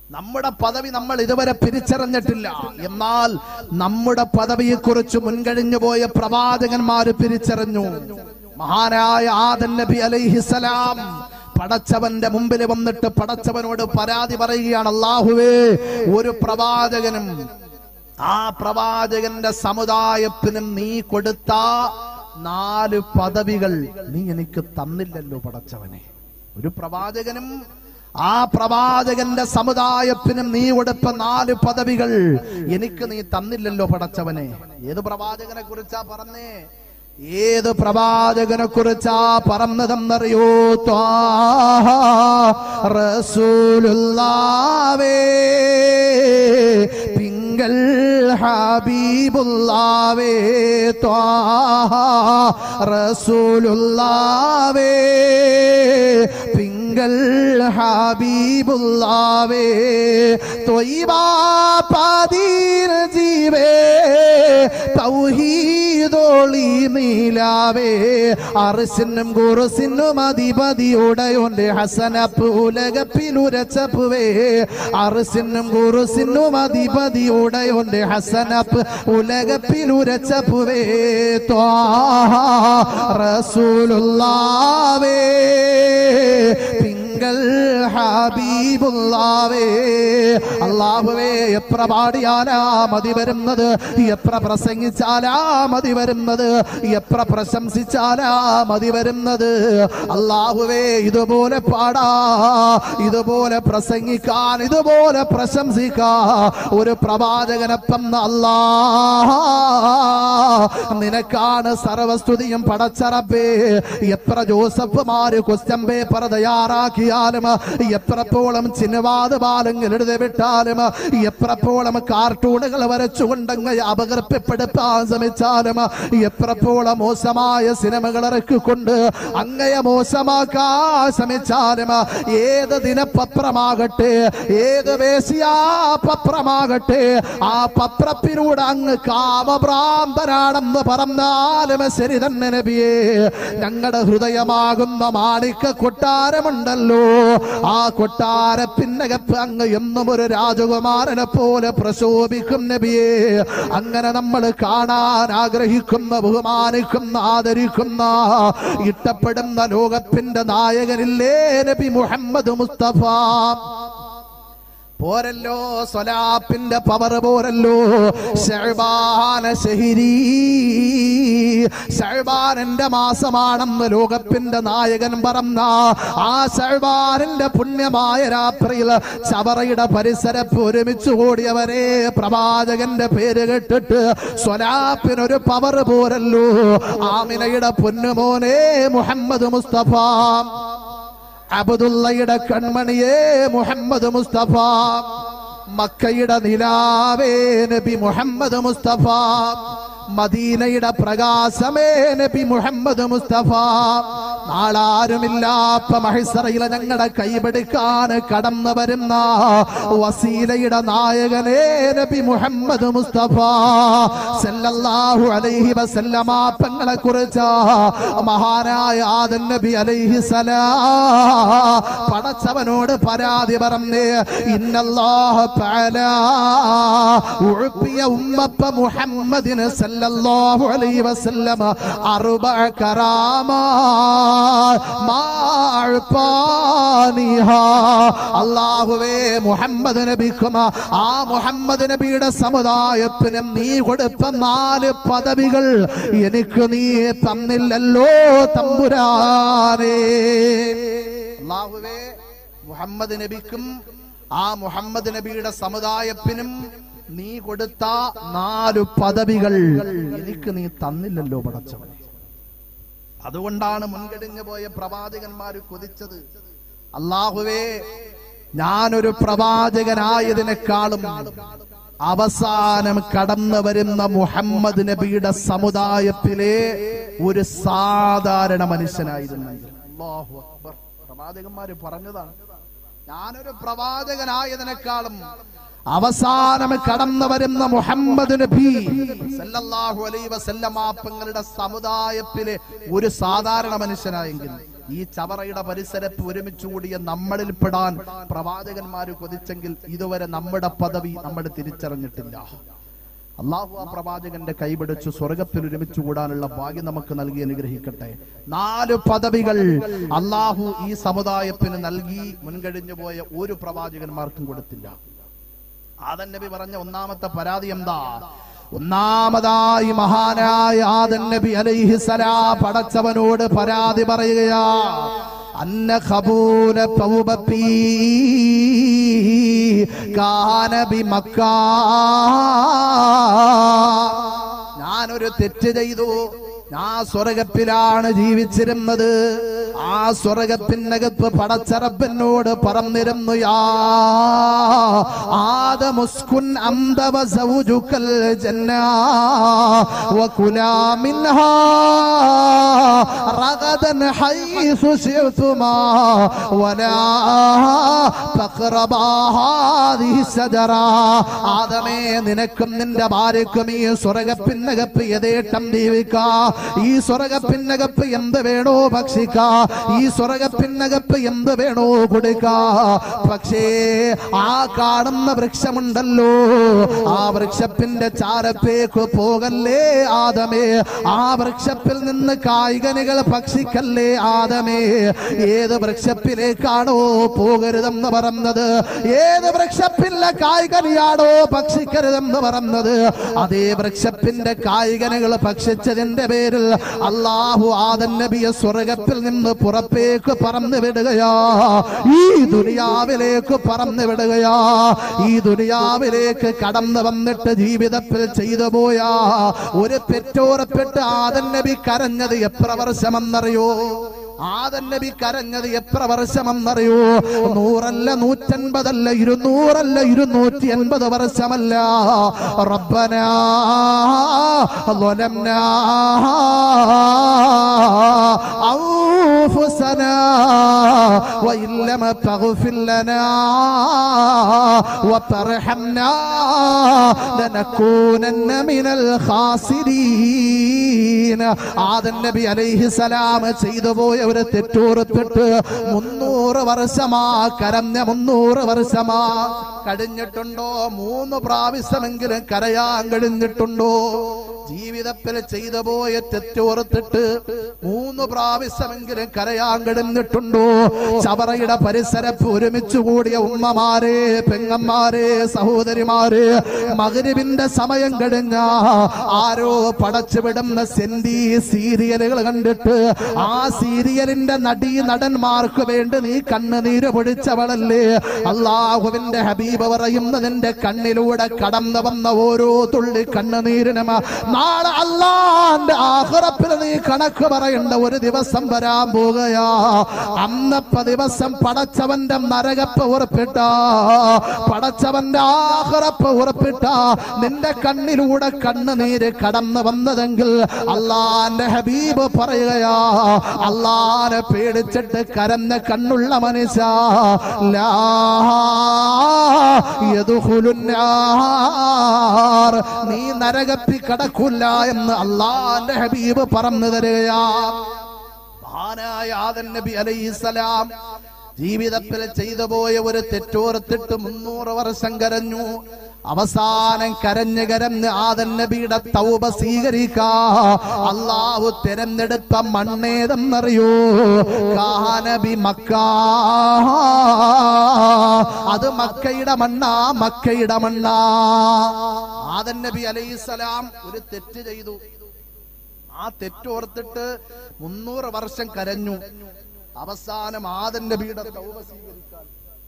നമ്മുടെ പദവി നമ്മൾ ഇതുവരെ തിരിച്ചറിഞ്ഞിട്ടില്ല എന്നാൽ നമ്മുടെ പദവിയെ കുറിച്ച് മുൻകഴിഞ്ഞു പോയ പ്രവാചകന്മാര് തിരിച്ചറിഞ്ഞു മഹാനായ ആദൻ നബി അലൈഹിസലാം പടച്ചവന്റെ മുമ്പിൽ വന്നിട്ട് പടച്ചവനോട് പരാതി പറയുകയാണ് അള്ളാഹുവേ ഒരു പ്രവാചകനും ആ പ്രവാചകന്റെ സമുദായത്തിനും നീ കൊടുത്ത നാല് പദവികൾ നീ എനിക്ക് തന്നില്ലല്ലോ പടച്ചവനെ ഒരു പ്രവാചകനും ആ പ്രവാചകന്റെ സമുദായത്തിനും നീ കൊടുത്ത നാല് പദവികൾ എനിക്ക് നീ തന്നില്ലല്ലോ പടച്ചവനെ ഏത് പ്രവാചകനെ കുറിച്ചാ പറഞ്ഞേ ഏത് പ്രവാചകനെ കുറിച്ചാ പറഞ്ഞതെന്നറിയോ ത്വാഹ റസൂലുള്ളാവേ തിങ്കൾ ഹബീബുള്ളാവേ ത്വാഹ റസൂലുള്ളാവേ തിങ്കൾ ഹബീബുള്ളാവേ തൊയ്വാ പതീർ ജീവേ തൗഹീദോളി നീലാവേ അറസിനും കുറുസിനും അധിപതിയുടയോന്റെ ഹസനപ്പ് ഉലകപ്പിലുരച്ചപ്പുവേ അറസിനും കുറുസിനും അധിപതിയുടയോന്റെ ഹസനപ്പ് ഉലകപ്പിലുരച്ചപ്പുവേ ത്വാഹ റസൂലുള്ളാവേ തിങ്കൾ ഹബീബുള്ളാവേ അള്ളാഹുവേ എത്ര പാടിയാലാ മതി വരുന്നത് എത്ര പ്രസംഗിച്ചാലാ മതി വരുന്നത് എത്ര പ്രശംസിച്ചാലാ മതി വരുന്നത് അള്ളാഹുവേ ഇതുപോലെ പാടാ ഇതുപോലെ പ്രസംഗിക്കാൻ ഇതുപോലെ പ്രശംസിക്കാ ഒരു പ്രവാചകനപ്പം അല്ലാ നിനക്കാണ് സർവസ്തുതിയും പടച്ചറബേ എത്ര ജോസഫുമാര് ക്വസ്റ്റ്യൻ പേപ്പർ തയ്യാറാക്കിയാലും എത്രപ്പോളം ചിന്നവാത് ബാലങ്ങൾ എഴുതി വിട്ടാലും എത്രപ്പോളം കാർട്ടൂണുകൾ വരച്ചുകൊണ്ടങ്ങ് അപകർപ്പപ്പെടുത്താൻ ശ്രമിച്ചാലും എത്രപ്പോളം മോശമായ സിനിമകൾ ഇറക്കിക്കൊണ്ട് അങ്ങയെ മോശമാക്കാൻ ശ്രമിച്ചാലും ഏത് ദിനപത്രമാകട്ടെ ഏത് വേശ്യാ പത്രമാകട്ടെ ആ പത്രത്തിലൂടെ അങ്ങ് കാമഭ്രാന്തനാണെന്ന് പറഞ്ഞാലും ശരി തന്നെ നബിയേ ഞങ്ങളുടെ ഹൃദയമാകുന്ന മാണിക്ക കൊട്ടാരമുണ്ടല്ലോ ആ കൊട്ടാരത്തിനകത്ത് അങ്ങ് എന്നും ഒരു രാജകുമാരനെ പോലെ പ്രശോഭിക്കും നബിയേ അങ്ങനെ നമ്മൾ കാണാൻ ആഗ്രഹിക്കുന്ന ബഹുമാനിക്കുന്ന ആദരിക്കുന്ന ഇഷ്ടപ്പെടുന്ന ലോകത്തിന്റെ നായകനില്ലേ നബി മുഹമ്മദ് മുസ്തഫ പോരല്ലോ സ്വലാപ്പിന്റെ പവർ പോരല്ലോ ഷഹബാന ഷഹിരി ഷഹബാനന്റെ മാസമാണെന്ന് ലോകത്തിന്റെ നായകൻ പറഞ്ഞ ആ ഷഹബാനിന്റെ പുണ്യമായ രാത്രിയിൽ ചവറയുടെ പരിസരപ്പ് ഒരുമിച്ച് കൂടിയവരെ പ്രവാചകന്റെ പേര് കേട്ടിട്ട് സ്വലാപ്പിനൊരു പവർ പോരല്ലോ ആമിനയുടെ പൊന്നുമോനെ മുഹമ്മദ് മുസ്തഫ അബദുള്ളയുടെ കൺമണിയേ മുഹമ്മദ് മുസ്തഫ മക്കയുടെ നിലാവേ നബി മുഹമ്മദ് മുസ്തഫ മദീനയുടെ പ്രകാശമേ നബി മുഹമ്മദ് മുസ്തഫ നാളാരുമില്ലാത്ത മഹിസറയിലെ ഞങ്ങളുടെ കൈപിടിക്കാൻ കടന്നു വരുന്ന വസീലയുടെ നായകനേ നബി മുഹമ്മദ് മുസ്തഫ സല്ലല്ലാഹു അലൈഹി വസല്ലമ പെങ്ങളെ കുറിച്ച് മഹാനായ ആദൻ നബി അലൈഹി സലാം പടച്ചവനോട് പരാതി പറഞ്ഞേ ഇന്നല്ലാഹ തആല ഉഅ്തിയ ഉമ്മത്ത മുഹമ്മദിന് സല്ലല്ലാഹു അലൈഹി വസല്ലമ അർബഅ കറാമാ മാ അഅ്താനിഹാ അല്ലാഹുവേ മുഹമ്മദ് നബിക്കും ആ മുഹമ്മദ് നബിയുടെ സമുദായത്തിനും നീ കൊടുത്ത നാല് പദവികൾ എനിക്ക് നീ തന്നില്ലല്ലോ തമ്പുരാനേ അല്ലാഹുവേ മുഹമ്മദ് നബിക്കും ആ മുഹമ്മദ് നബിയുടെ സമുദായത്തിനും നീ കൊടുത്ത നാല് പദവികൾ എനിക്ക് നീ തന്നില്ലല്ലോ പടച്ചവനെ അതുകൊണ്ടാണ് മുൻകടിഞ്ഞു പോയ പ്രവാചകന്മാര് കൊതിച്ചത് അള്ളാഹുവേ ഞാനൊരു പ്രവാചകനായതിനേക്കാളും അവസാനം കടന്നു വരുന്ന മുഹമ്മദ് നബിയുടെ സമുദായത്തിലെ ഒരു സാധാരണ മനുഷ്യനായിരുന്നെങ്കിൽ അല്ലാഹു അക്ബർ പ്രവാചകന്മാര് പറഞ്ഞതാണ് ഞാനൊരു പ്രവാചകനായതിനേക്കാളും അവസാനം കടന്നു വരുന്ന മുഹമ്മദ് നബി സല്ലല്ലാഹു അലൈഹി വസല്ലമ പെങ്ങളുടെ സമുദായത്തിലെ ഒരു സാധാരണ മനുഷ്യനായെങ്കിൽ ഈ ചവറയുടെ പരിസരത്ത് ഒരുമിച്ച് കൂടിയ നമ്മളിൽ പെടാൻ പ്രവാചകന്മാര് കൊതിച്ചെങ്കിൽ ഇതുവരെ നമ്മുടെ പദവി നമ്മൾ തിരിച്ചറിഞ്ഞിട്ടില്ല അള്ളാഹു ആ പ്രവാചകന്റെ കൈപിടിച്ച് സ്വർഗത്തിൽ ഒരുമിച്ച് കൂടാനുള്ള ഭാഗ്യം നമുക്ക് നൽകി അനുഗ്രഹിക്കട്ടെ നാല് പദവികൾ അള്ളാഹു ഈ സമുദായത്തിന് നൽകി മുൻകഴിഞ്ഞു പോയ ഒരു പ്രവാചകന്മാർക്കും കൊടുത്തില്ല ആദൻ നബി പറഞ്ഞ ഒന്നാമത്തെ പരാതി എന്താ ഒന്നാമതായി മഹാനായ ആദൻ നബി അലൈഹിസലാ പടച്ചവനോട് പരാതി പറയുകയാ അന്ന ഖബൂല തൗബത്തി കാന ബിമക്ക ഞാനൊരു തെറ്റ് ചെയ്തു ഞാൻ സ്വർഗത്തിലാണ് ജീവിച്ചിരുന്നത് ആ സ്വർഗത്തിനകത്ത് പടച്ചറപ്പനോട് പറന്നിരുന്നു യാ ആദമുസ്കുൻ അന്തവ സൗജുക്കൽ ജന്ന വകുലാ മിൻഹാ റഗദൻ ഹൈസു ശിഅ്തുമാ വലാ തഖറബാ ഹാദിഹി സജറ ആദമേ നിനക്കും നിന്റെ ഭാര്യക്കും ഈ സ്വർഗത്തിനകത്ത് യഥേട്ടം ജീവിക്കാ ഈ സ്വർഗത്തിനകത്ത് എന്ത് വേണോ ഭക്ഷിക്കാ ഈ സ്വർഗത്തിനകത്ത് എന്ത് വേണോ കൊടുക്കാ പക്ഷേ ആ കാണുന്ന വൃക്ഷമുണ്ടല്ലോ ആ വൃക്ഷത്തിന്റെ ചാരത്തേക്ക് പോകല്ലേ ആദമേ ആ വൃക്ഷത്തിൽ നിന്ന് കായികനികൾ ഭക്ഷിക്കല്ലേ ആദമേ ഏത് വൃക്ഷത്തിലേക്കാണോ പോകരുതെന്ന് പറഞ്ഞത് ഏത് വൃക്ഷത്തിലെ കായികനിയാണോ ഭക്ഷിക്കരുതെന്ന് പറഞ്ഞത് അതേ വൃക്ഷത്തിന്റെ കായികനികൾ ഭക്ഷിച്ചതിന്റെ പേരിൽ അള്ളാഹു ആദൻ നബിയെ സ്വർഗത്തിൽ നിന്ന് പുറത്തേക്ക് പറന്നു വിടുകയാ ഈ ദുനിയാവിലേക്ക് പറന്നു വിടുകയാ ഈ ദുനിയാവിലേക്ക് കടന്നു വന്നിട്ട് ജീവിതത്തിൽ ചെയ്തു പോയാ ഒരു പെറ്റോറപ്പെട്ട് ആദൻ നബി കരഞ്ഞത് എത്ര വർഷമെന്നറിയോ ആദൻ നബി കരഞ്ഞത് എത്ര വർഷമെന്നറിയോ നൂറല്ല നൂറ്റൻപതല്ല ഇരുന്നൂറല്ല ഇരുന്നൂറ്റി എൺപത് വർഷമല്ല റബ്ബന ظلمنا أنفسنا وإن لم تغفر لنا وترحمنا لنكونن من الخاسرين ആദൻ നബി അലൈഹി സലാം ചെയ്തു പോയ ഒരു തെറ്റൂറത്തിട്ട് മുന്നൂറ് വർഷമാ കരഞ്ഞ മുന്നൂറ് വർഷമാ കഴിഞ്ഞിട്ടുണ്ടോ മൂന്ന് പ്രാവശ്യമെങ്കിലും കരയാൻ കഴിഞ്ഞിട്ടുണ്ടോ ജീവിതത്തിൽ ചെയ്തു പോയ തെറ്റോർത്തിട്ട് മൂന്ന് പ്രാവശ്യമെങ്കിലും കരയാൻ കിടന്നിട്ടുണ്ടോ ചവറയുടെ പരിസരത്ത് ഒരുമിച്ച് കൂടിയ ഉമ്മമാരെ പെങ്ങന്മാരെ സഹോദരിമാരെ മകരിവിന്റെ സമയം കഴിഞ്ഞ ആരോ പടച്ചു വിടുന്ന സെന്റി സീരിയലുകൾ കണ്ടിട്ട് ആ സീരിയലിന്റെ നടീ നടന്മാർക്ക് വേണ്ടി നീ കണ്ണുനീര് പൊടിച്ചവളല്ലേ അള്ളാഹുവിന്റെ ഹബീബ് പറയുന്നതിന്റെ കണ്ണിലൂടെ കടന്നു വന്ന ഓരോ തുള്ളി കണ്ണുനീരിനും നാളെ അള്ളാന്റെ ആഹ്റപ്പിൽ നീ കണക്ക് പറയേണ്ട ഒരു ദിവസം വരാൻ പോകുകയാ അന്നപ്പ ദിവസം പടച്ചവന്റെ നരകപ്പ് ഉറപ്പിട്ട പടച്ചവന്റെ ആഹ്റപ്പ് ഉറപ്പിട്ട നിന്റെ കണ്ണിലൂടെ കണ്ണുനീര് കടന്നു വന്നതെങ്കിൽ അള്ളാന്റെ ഹബീബ് പറയുകയാ അള്ളാനെ പേടിച്ചിട്ട് കരഞ്ഞ കണ്ണുള്ള മനുഷ്യ ലാ യദ്ഖുലുന്നാർ. നീ നരകത്തിൽ കടക്കൂല എന്ന് അള്ളാന്റെ ഹബീബ് പറഞ്ഞു തരികയാ മഹാനായ ആദൻ നബി അലൈഹിസലാം ജീവിതത്തിൽ ചെയ്തു പോയ ഒരു തെറ്റോർത്തിട്ട് മുന്നൂറ് വർഷം കരഞ്ഞു അവസാനം കരഞ്ഞ് കരഞ്ഞ് ആദൻ നബിയുടെ തൗബ സ്വീകരിക്കാ അള്ളാഹു തിരഞ്ഞെടുത്ത മണ്ണേതെന്നറിയോ കാനബി മക്ക അത് മക്കയുടെ മണ്ണാ മക്കയുടെ മണ്ണാ ആദൻ നബി അലൈഹിസലാം ഒരു തെറ്റ് ചെയ്തു ആ തെറ്റോർത്തിട്ട് മുന്നൂറ് വർഷം കരഞ്ഞു അവസാനം ആദൻ നബിയുടെ തൗബ സ്വീകരിക്കാൻ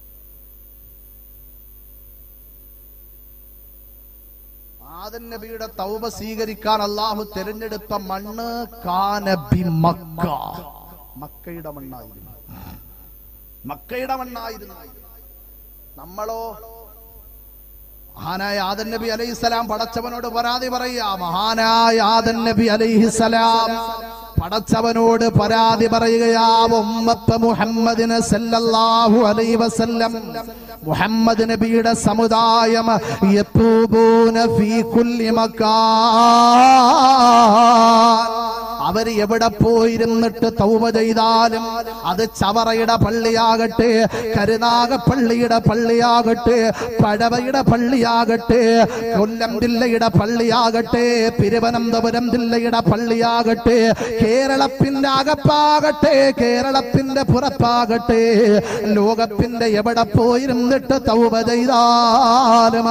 ആദൻ നബിയുടെ തൗബ സ്വീകരിക്കാൻ അള്ളാഹു തിരഞ്ഞെടുത്ത മണ്ണ് കാനബി മക്ക മക്കയുടെ മണ്ണായിരുന്നു മക്കയുടെ മണ്ണായിരുന്നു നമ്മളോ മഹാനായ ആദൻ നബി അലൈഹിസലാം പടച്ചവനോട് പരാതി പറയാ മഹാനായ ആദൻ നബി അലൈഹിസലാം പടച്ചവനോട് പരാതി പറയുകയാ ഉമ്മത്ത് മുഹമ്മദിന് സല്ലല്ലാഹു അലൈഹി വസല്ലം മുഹമ്മദ് നബിയുടെ സമുദായം യത്തൂബൂന ഫീ കുല്ലി മക്കാൻ അവര് എവിടെ പോയിരുന്നിട്ട് തൗബ ചെയ്താലും അത് ചവറയുടെ പള്ളിയാകട്ടെ കരുനാഗപ്പള്ളിയുടെ പള്ളിയാകട്ടെ പഴവയുടെ പള്ളിയാകട്ടെ കൊല്ലം ജില്ലയുടെ പള്ളിയാകട്ടെ തിരുവനന്തപുരം ജില്ലയുടെ പള്ളിയാകട്ടെ കേരളത്തിന്റെ അകപ്പാകട്ടെ കേരളത്തിന്റെ പുറത്താകട്ടെ ലോകത്തിന്റെ എവിടെ പോയിരുന്നിട്ട് തൗബ ചെയ്താലും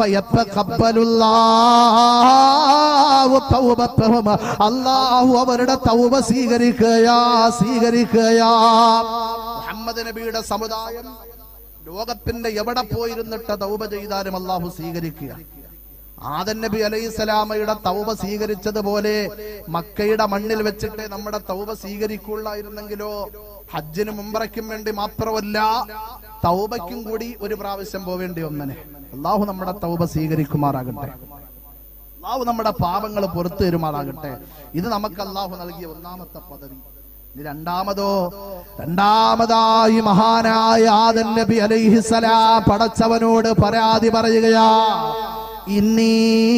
ഫയത്തഖബ്ബലുല്ലാഹു തൗബത്തഹും അല്ലാഹു അവരുടെ തൗബ സ്വീകരിക്കുകയാ സ്വീകരിക്കുകയാ മുഹമ്മദ് നബിയുടെ സമുദായം ലോകത്തിന്റെ എവിടെ പോയിരുന്നിട്ട് തൗബ ചെയ്താലും അള്ളാഹു സ്വീകരിക്കുക ആദൻ നബി അലൈഹി സ്വലാമയുടെ തൗബ സ്വീകരിച്ചതുപോലെ മക്കയുടെ മണ്ണിൽ വെച്ചിട്ട് നമ്മുടെ തൗബ സ്വീകരിക്കുള്ളായിരുന്നെങ്കിലോ ഹജ്ജിന് മുമ്പറയ്ക്കും വേണ്ടി മാത്രമല്ല തൗബയ്ക്കും കൂടി ഒരു പ്രാവശ്യം പോവേണ്ടി ഒന്നനെ അള്ളാഹു നമ്മുടെ തൗബ സ്വീകരിക്കുമാറാകട്ടെ അള്ളാഹു നമ്മുടെ പാപങ്ങൾ പുറത്തു തരുമാറാകട്ടെ ഇത് നമുക്ക് അള്ളാഹു നൽകിയ ഒന്നാമത്തെ പദവി ഇനി രണ്ടാമതോ രണ്ടാമതായി മഹാനായ ആദൻ നബി അലൈഹിസലാം പടച്ചവനോട് പരാതി പറയുകയാ ഇന്നീ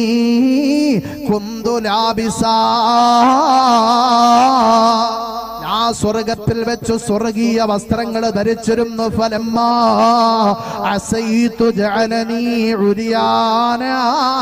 കുന്തുലാബിസാ ഞാൻ സ്വർഗത്തിൽ വെച്ചു സ്വർഗീയ വസ്ത്രങ്ങൾ ധരിച്ചിരുന്നു ഫലമ്മാ അസൈതു ജഅലനീ ഉരിയാനാ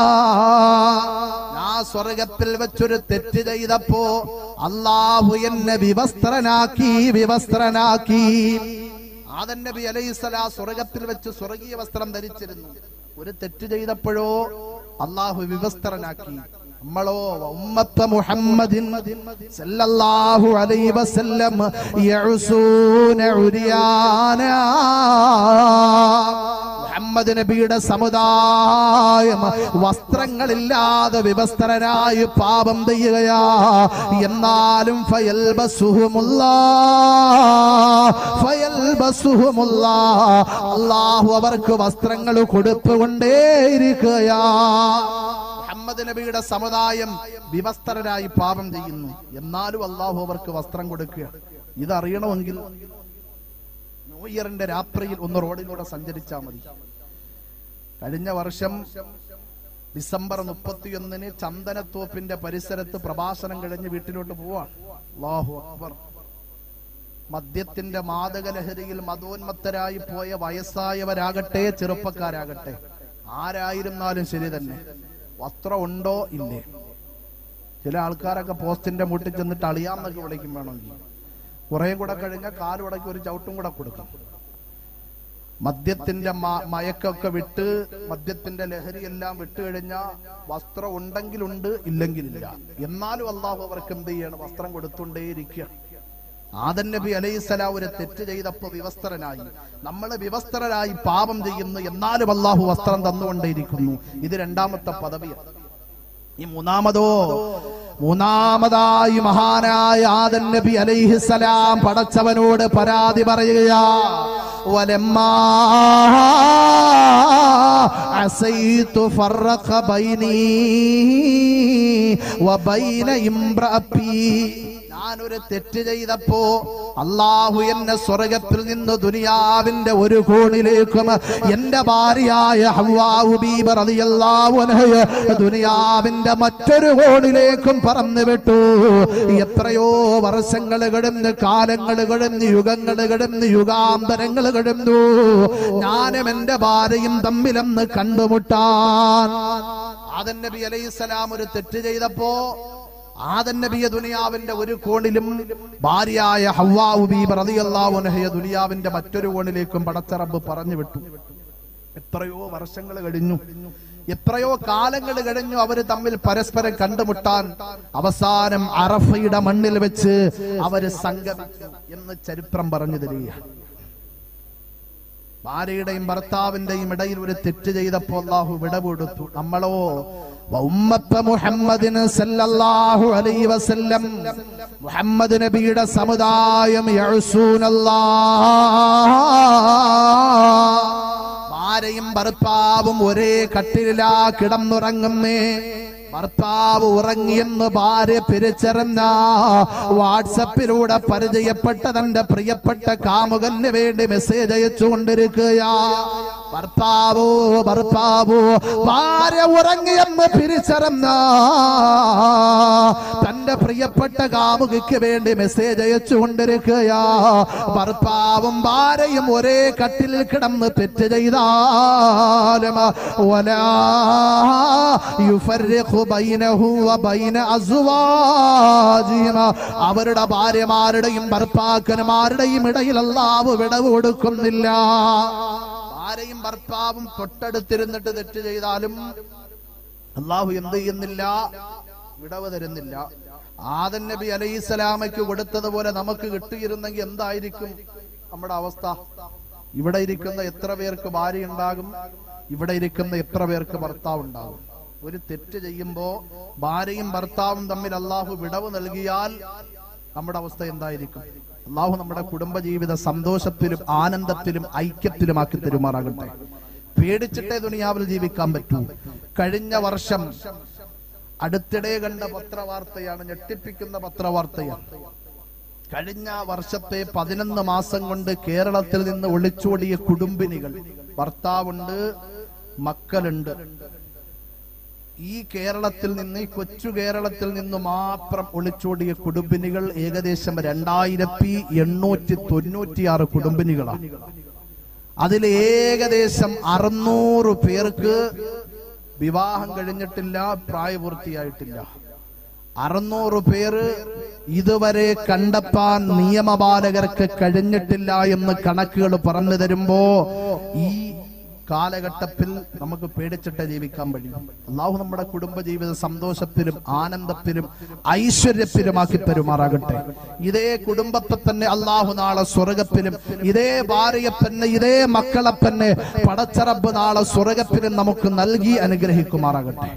ഞാൻ സ്വർഗത്തിൽ വെച്ചൊരു തെറ്റ് ചെയ്തപ്പോ അള്ളാഹു എന്നെ വിവസ്ത്രനാക്കി വിവസ്ത്രനാക്കി ആദൻ നബി അലൈഹിസ്സലാം സ്വർഗത്തിൽ വെച്ച് സ്വർഗീയ വസ്ത്രം ധരിച്ചിരുന്നു ഒരു തെറ്റ് ചെയ്തപ്പോഴോ അള്ളാഹു വിവസ്ത്രനാക്കി നമ്മളോ ഉമ്മത്ത മുഹമ്മദിൻ സല്ലല്ലാഹു അലൈഹി വസല്ലം യഉസൂന ഉരിയാനാ മുഹമ്മദ് നബിയുടെ സമുദായം വസ്ത്രങ്ങളില്ലാതെ വിവസ്ത്രരായി പാപം ചെയ്യുകയാ എന്നാലും ഫയൽബസുഹുമുല്ലാ ഫയൽബസുഹുമുല്ലാ അള്ളാഹു അവർക്ക് വസ്ത്രങ്ങൾ കൊടുത്തുകൊണ്ടേയിരിക്കുകയാ മുഹമ്മദ് നബിയുടെ സമുദായം വിവസ്ത്രരായി പാപം ചെയ്യുന്നു എന്നാലും അള്ളാഹു അവർക്ക് വസ്ത്രം കൊടുക്കുക ഇതറിയണമെങ്കിൽ ന്യൂ ഇയറിന്റെ രാത്രിയിൽ ഒന്ന് റോഡിലൂടെ സഞ്ചരിച്ചാൽ മതി കഴിഞ്ഞ വർഷം ഡിസംബർ മുപ്പത്തിയൊന്നിന് ചന്ദനത്തോപ്പിന്റെ പരിസരത്ത് പ്രഭാഷണം കഴിഞ്ഞ് വീട്ടിലോട്ട് പോവാ അല്ലാഹു അക്ബർ മദ്യത്തിന്റെ മാദക ലഹരിയിൽ മതോന്മത്തരായി പോയ വയസ്സായവരാകട്ടെ ചെറുപ്പക്കാരാകട്ടെ ആരായിരുന്നാലും ശരി തന്നെ വസ്ത്രം ഉണ്ടോ ഇല്ലേ ചില ആൾക്കാരൊക്കെ പോസ്റ്റിന്റെ മുട്ടിൽ ചെന്നിട്ട് അളിയാന്നൊക്കെ വിളിക്കും വേണമെങ്കിൽ കുറേ കൂടെ കഴിഞ്ഞാൽ കാലുടക്കി ഒരു ചവിട്ടും കൂടെ കൊടുക്കും മദ്യത്തിന്റെ മ- മയക്കൊക്കെ വിട്ട് മദ്യത്തിന്റെ ലഹരിയെല്ലാം വിട്ട് കഴിഞ്ഞാൽ വസ്ത്രം ഉണ്ടെങ്കിലുണ്ട് ഇല്ലെങ്കിലില്ല എന്നാലും അള്ളാഹു അവർക്ക് എന്ത് ചെയ്യണം വസ്ത്രം കൊടുത്തുകൊണ്ടേയിരിക്കുക ആദൻ നബി അലൈഹിസ്സലാം ഒരു തെറ്റ് ചെയ്തപ്പോ വിവസ്ത്രനായി നമ്മൾ വിവസ്ത്രരായി പാപം ചെയ്യുന്നു എന്നാലും അള്ളാഹു വസ്ത്രം തന്നുകൊണ്ടേയിരിക്കുന്നു ഇത് രണ്ടാമത്തെ പദവിയാണ് ഈ മൂന്നാമതോ മൂന്നാമതായി മഹാനായ ആദൻ നബി അലൈഹിസലാം പടച്ചവനോട് പരാതി പറയുകയാ വലമ്മാ അസൈതു ഫറഖ ബൈനീ വബൈന ഇംറഅത്തി ഞാനൊരു തെറ്റ് ചെയ്തപ്പോ അള്ളാഹു എന്നെ സ്വർഗത്തിൽ നിന്ന് ദുനിയാവിന്റെ ഒരു കോണിലേക്കും എന്റെ ഭാര്യയായ ഹവ്വാഹു ബീബർ റളിയല്ലാഹു അൻഹയെ ദുനിയാവിന്റെ മറ്റൊരു കോണിലേക്കും പറന്നു വിട്ടു എത്രയോ വർഷങ്ങൾ കിടന്ന് കാലങ്ങൾ കിടന്ന് യുഗങ്ങൾ കിടന്ന് യുഗാന്തരങ്ങൾ കിടന്നു ഞാനും എന്റെ ഭാര്യയും തമ്മിലൊന്ന് കണ്ടുമുട്ടാൻ ആദൻ നബി അലൈഹിസ്സലാം ഒരു തെറ്റ് ചെയ്തപ്പോ ആദൻ നബിയെ ദുനിയാവിന്റെ ഒരു കോണിലും ഭാര്യയായ ഹവ്വാഉ ബീബി റളിയല്ലാഹു അൻഹയെ ദുനിയാവിന്റെ മറ്റൊരു കോണിലേക്കും പടച്ചറബ് പറഞ്ഞു വിട്ടു എത്രയോ വർഷങ്ങൾ കഴിഞ്ഞു എത്രയോ കാലങ്ങൾ കഴിഞ്ഞു അവര് തമ്മിൽ പരസ്പരം കണ്ടുമുട്ടാൻ അവസാനം അറഫയുടെ മണ്ണിൽ വെച്ച് അവര് സംഗമിച്ചു എന്ന് ചരിത്രം പറഞ്ഞു തരികയാണ് ഭാര്യയുടെയും ഭർത്താവിന്റെയും ഇടയിൽ ഒരു തെറ്റ് ചെയ്തപ്പോ അള്ളാഹു വിടവെടുത്തു നമ്മളോ ഉമ്മത്ത മുഹമ്മദിന് സല്ലല്ലാഹു അലൈഹി വസല്ലം മുഹമ്മദ് നബിയുടെ സമുദായം യഅ്സൂനല്ലാഹ് ഭാര്യയും ഭർത്താവും ഒരേ കട്ടിലിലാ കിടന്നുറങ്ങുന്നേ ഭർത്താവ് ഉറങ്ങിയെന്ന് ഭാര്യ പിരിച്ചറിഞ്ഞ വാട്സപ്പിലൂടെ പരിചയപ്പെട്ട തന്റെ പ്രിയപ്പെട്ട കാമുകന് വേണ്ടി മെസ്സേജ് അയച്ചുകൊണ്ടിരിക്കുകയാ ഭർത്താവോ ഭർത്താവോ ഭാര്യ ഉറങ്ങിയെന്ന് പിരിച്ചറിഞ്ഞ തന്റെ പ്രിയപ്പെട്ട കാമുകിക്ക് വേണ്ടി മെസ്സേജ് അയച്ചു കൊണ്ടിരിക്കുകയാ ഭർത്താവും ഭാര്യയും ഒരേ കട്ടിലിൽ കിടന്ന് തെറ്റ് ചെയ്താലും വലാ യുഫർരിഖു ബൈനഹു വബൈന അസ്വാജിഹിമ. അവരുടെ ഭാര്യമാരുടെയും ഭർത്താക്കന്മാരുടെയും ഇടയിൽ അല്ലാഹു വിടവ് കൊടുക്കുന്നില്ല ഭാര്യയും ഭർത്താവും തൊട്ടടുത്തിരുന്നിട്ട് തെറ്റ് ചെയ്താലും അള്ളാഹു എന്ത് ചെയ്യുന്നില്ല വിടവ് തരുന്നില്ല ആദൻ നബി അലൈഹിസ്സലാമയ്ക്ക് കൊടുത്തതുപോലെ നമുക്ക് കിട്ടിയിരുന്നെങ്കിൽ എന്തായിരിക്കും നമ്മുടെ അവസ്ഥ ഇവിടെ ഇരിക്കുന്ന എത്ര പേർക്ക് ഭാര്യ ഉണ്ടാകും ഇവിടെ ഇരിക്കുന്ന എത്ര പേർക്ക് ഭർത്താവ് ഉണ്ടാകും ഒരു തെറ്റ് ചെയ്യുമ്പോ ഭാര്യയും ഭർത്താവും തമ്മിൽ അള്ളാഹു വിടവ് നൽകിയാൽ നമ്മുടെ അവസ്ഥ എന്തായിരിക്കും അള്ളാഹു നമ്മുടെ കുടുംബജീവിത സന്തോഷത്തിലും ആനന്ദത്തിലും ഐക്യത്തിലുമാക്കി തരുമാറാകട്ടെ പേടിച്ചിട്ടേ ദുനിയാവിൽ ജീവിക്കാൻ പറ്റൂ കഴിഞ്ഞ വർഷം അടുത്തിടെ കണ്ട പത്രവാർത്തയാണ് ഞെട്ടിപ്പിക്കുന്ന പത്രവാർത്തയാണ് കഴിഞ്ഞ വർഷത്തെ പതിനൊന്ന് മാസം കൊണ്ട് കേരളത്തിൽ നിന്ന് ഒളിച്ചോടിയ കുടുംബിനികൾ ഭർത്താവുണ്ട് മക്കളുണ്ട് ഈ കേരളത്തിൽ നിന്ന് ഈ കൊച്ചു കേരളത്തിൽ നിന്ന് മാത്രം ഒളിച്ചോടിയ കുടുംബിനികൾ ഏകദേശം രണ്ടായിരത്തി എണ്ണൂറ്റി തൊണ്ണൂറ്റിയാറ് കുടുംബിനികളാണ് അതിൽ ഏകദേശം അറുന്നൂറ് പേർക്ക് വിവാഹം കഴിഞ്ഞിട്ടില്ല പ്രായപൂർത്തിയായിട്ടില്ല അറുന്നൂറ് പേര് ഇതുവരെ കണ്ടെത്താൻ നിയമപാലകർക്ക് കഴിഞ്ഞിട്ടില്ല എന്ന് കണക്കുകൾ പറഞ്ഞു തരുമ്പോ ഈ കാലഘട്ടത്തിൽ നമുക്ക് പേടിച്ചിട്ട് ജീവിക്കാൻ കഴിയും അള്ളാഹു നമ്മുടെ കുടുംബജീവിത സന്തോഷത്തിലും ആനന്ദത്തിലും ഐശ്വര്യത്തിലുമാക്കി തരുമാറാകട്ടെ ഇതേ കുടുംബത്തെ തന്നെ അള്ളാഹു നാളെ സ്വർഗത്തിലും ഇതേ ഭാര്യയെ തന്നെ ഇതേ മക്കളെ തന്നെ പടച്ചറബ് നാളെ സ്വർഗത്തിലും നമുക്ക് നൽകി അനുഗ്രഹിക്കുമാറാകട്ടെ